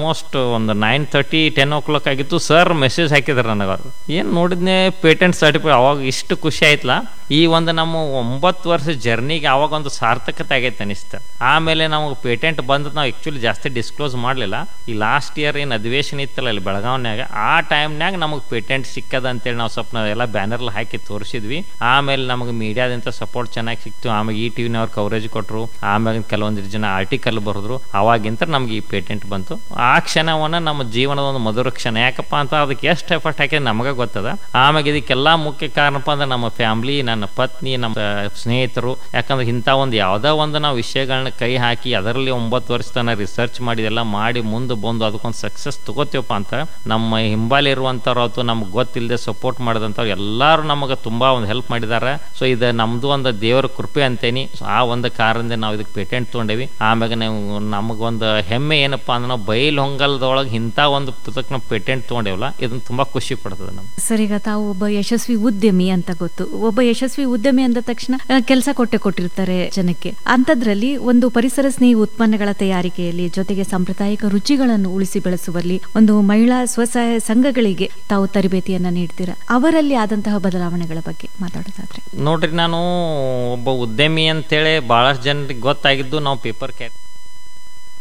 Speaker 2: ಆಲ್ಮೋಸ್ಟ್ ಒಂದು nine thirty ten o'clock ಆಗಿತ್ತು ಸರ್ ಮೆಸೇಜ್ ಹಾಕಿದ್ರು ನನಗೆ ಅವರು ಏನು ನೋಡಿದ್ನೆ ಪೇಟೆಂಟ್ ಸರ್ಟಿಫಿಕೇಟ್ ಅವಾಗ ಇಷ್ಟು ಖುಷಿ ಆಯ್ತಲ್ಲ ಈ ಒಂದು ನಮ್ಮ ಒಂಬತ್ತು ವರ್ಷ ಜರ್ನಿಗೆ ಅವಾಗ ಒಂದು ಸಾರ್ಥಕತೆ ಆಗೈತೆ ಅನಿಸ್ತು ಆಮೇಲೆ ನಮಗೆ ಪೇಟೆಂಟ್ ಬಂದು ನಾವು ಆ್ಯಕ್ಚುಲಿ ಜಾಸ್ತಿ ಡಿಸ್ಕ್ಲೋಸ್ ಮಾಡಲಿಲ್ಲ ಈ ಲಾಸ್ಟ್ ಇಯರ್ ಏನು ಅಧಿವೇಶನ ಇತ್ತಲ್ಲ ಇಲ್ಲಿ ಬೆಳಗಾವ್ನ್ಯಾಗ ಆ ಟೈಮ್ನಾಗ ನಮಗೆ ಪೇಟೆಂಟ್ ಸಿಕ್ಕದ ಅಂತೇಳಿ ನಾವು ಸ್ವಲ್ಪ ಎಲ್ಲ ಬ್ಯಾನರ್ಲ್ ಹಾಕಿ ತೋರಿಸಿದ್ವಿ ಆಮೇಲೆ ನಮಗೆ ಮೀಡಿಯಾದಿಂದ ಸಪೋರ್ಟ್ ಚೆನ್ನಾಗಿ ಸಿಕ್ತು ಆಮೇಲೆ ಈ ಟಿವಿನವ್ರು ಕವರೇಜ್ ಕೊಟ್ಟರು ಆಮೇಲೆ ಕೆಲವೊಂದಿಷ್ಟು ಜನ ಆರ್ಟಿಕಲ್ ಬರೆದ್ರು ಅವಾಗಿಂತ ನಮ್ಗೆ ಈ ಪೇಟೆಂಟ್ ಬಂತು ಆ ಕ್ಷಣವನ್ನ ನಮ್ಮ ಜೀವನದ ಒಂದು ಮಧುರ ಕ್ಷಣ ಯಾಕಪ್ಪ ಅಂತ ಅದಕ್ಕೆ ಎಷ್ಟು ಎಫರ್ಟ್ ಹಾಕಿದ್ರೆ ನಮಗೆ ಗೊತ್ತದ ಆಮೇಲೆ ಇದಕ್ಕೆಲ್ಲ ಮುಖ್ಯ ಕಾರಣಪ್ಪ ಅಂದ್ರೆ ನಮ್ಮ ಫ್ಯಾಮ್ಲಿ ನನ್ನ ಪತ್ನಿ ನಮ್ಮ ಸ್ನೇಹಿತರು ಯಾಕಂದ್ರೆ ಇಂಥ ಒಂದು ಯಾವುದೋ ಒಂದು ನಾವು ವಿಷಯಗಳನ್ನ ಕೈ ಹಾಕಿ ಅದರಲ್ಲಿ ಒಂಬತ್ತು ವರ್ಷ ತನಕ ರಿಸರ್ಚ್ ಮಾಡಿ ಇದೆಲ್ಲ ಮಾಡಿ ಮುಂದೆ ಬಂದು ಅದಕ್ಕೊಂದು ಸಕ್ಸಸ್ ತಗೋತೀವಪ್ಪ ಅಂತ ನಮ್ಮ ಹಿಂಬಾಲಿ ಇರುವಂಥವ್ರು ಆಯ್ತು ನಮ್ಗೆ ಗೊತ್ತಿಲ್ಲದೆ ಸಪೋರ್ಟ್ ಮಾಡಿದಂಥವ್ರು ಎಲ್ಲರೂ ನಮಗೆ ತುಂಬಾ ಒಂದು ಹೆಲ್ಪ್ ಮಾಡಿದ್ದಾರೆ ಸೊ ಇದು ನಮ್ದು ಒಂದು ದೇವರ ಕೃಪೆ ಅಂತೇನಿ ಸೊ ಆ ಒಂದು ಕಾರಣದಿಂದ ನಾವು ಇದಕ್ಕೆ ಪೇಟೆಂಟ್ ತೊಗೊಂಡೇವಿ ಆಮ್ಯಾಗ ನಾವು ನಮಗೊಂದು ಹೆಮ್ಮೆ ಏನಪ್ಪಾ ಅಂದ್ರೆ ನಾವು ಬೈಲ್ ಹೊಂಗಲ್ದೊಳಗೆ ಇಂಥ ಒಂದು ಪುಸ್ತಕ ನಾವು ಪೇಟೆಂಟ್ ತೊಗೊಂಡೇವಲ್ಲ ಇದನ್ನ ತುಂಬಾ ಖುಷಿ ಪಡ್ತದೆ ನಮ್ಗೆ
Speaker 1: ಸರ್ ಈಗ ತಾವು ಒಬ್ಬ ಯಶಸ್ವಿ ಉದ್ಯಮಿ ಅಂತ ಗೊತ್ತು ಒಬ್ಬ ಯಶಸ್ವಿ ಉದ್ಯಮಿ ಅಂದ ತಕ್ಷಣ ಕೆಲಸ ಕೊಟ್ಟೆ ಕೊಟ್ಟಿರ್ತಾರೆ ಜನಕ್ಕೆ ಅಂಥದ್ರಲ್ಲಿ ಒಂದು ಪರಿಸರ ಸ್ನೇಹಿ ಉತ್ಪನ್ನಗಳ ತಯಾರಿಕೆಯಲ್ಲಿ ಜೊತೆಗೆ ಸಾಂಪ್ರದಾಯಿಕ ರುಚಿಗಳನ್ನು ಉಳಿಸಿ ಬೆಳೆಸುವಲ್ಲಿ ಒಂದು ಮಹಿಳಾ ಸ್ವಸಹಾಯ ಸಂಘಗಳಿಗೆ ತಾವು ತರಬೇತಿಯನ್ನ ನೀಡ್ತೀರಾ ಅವರಲ್ಲಿ ಆದಂತಹ ಬದಲಾವಣೆಗಳ ಬಗ್ಗೆ ಮಾತಾಡೋದಾದ್ರೆ
Speaker 2: ನೋಡ್ರಿ ನಾನು ಒಬ್ಬ ಉದ್ಯಮಿ ಅಂತೇಳಿ ಬಹಳಷ್ಟು ಜನರಿಗೆ ಗೊತ್ತಾಗಿದ್ದು ನಾವು ಪೇಪರ್ ಕ್ಯಾರಿ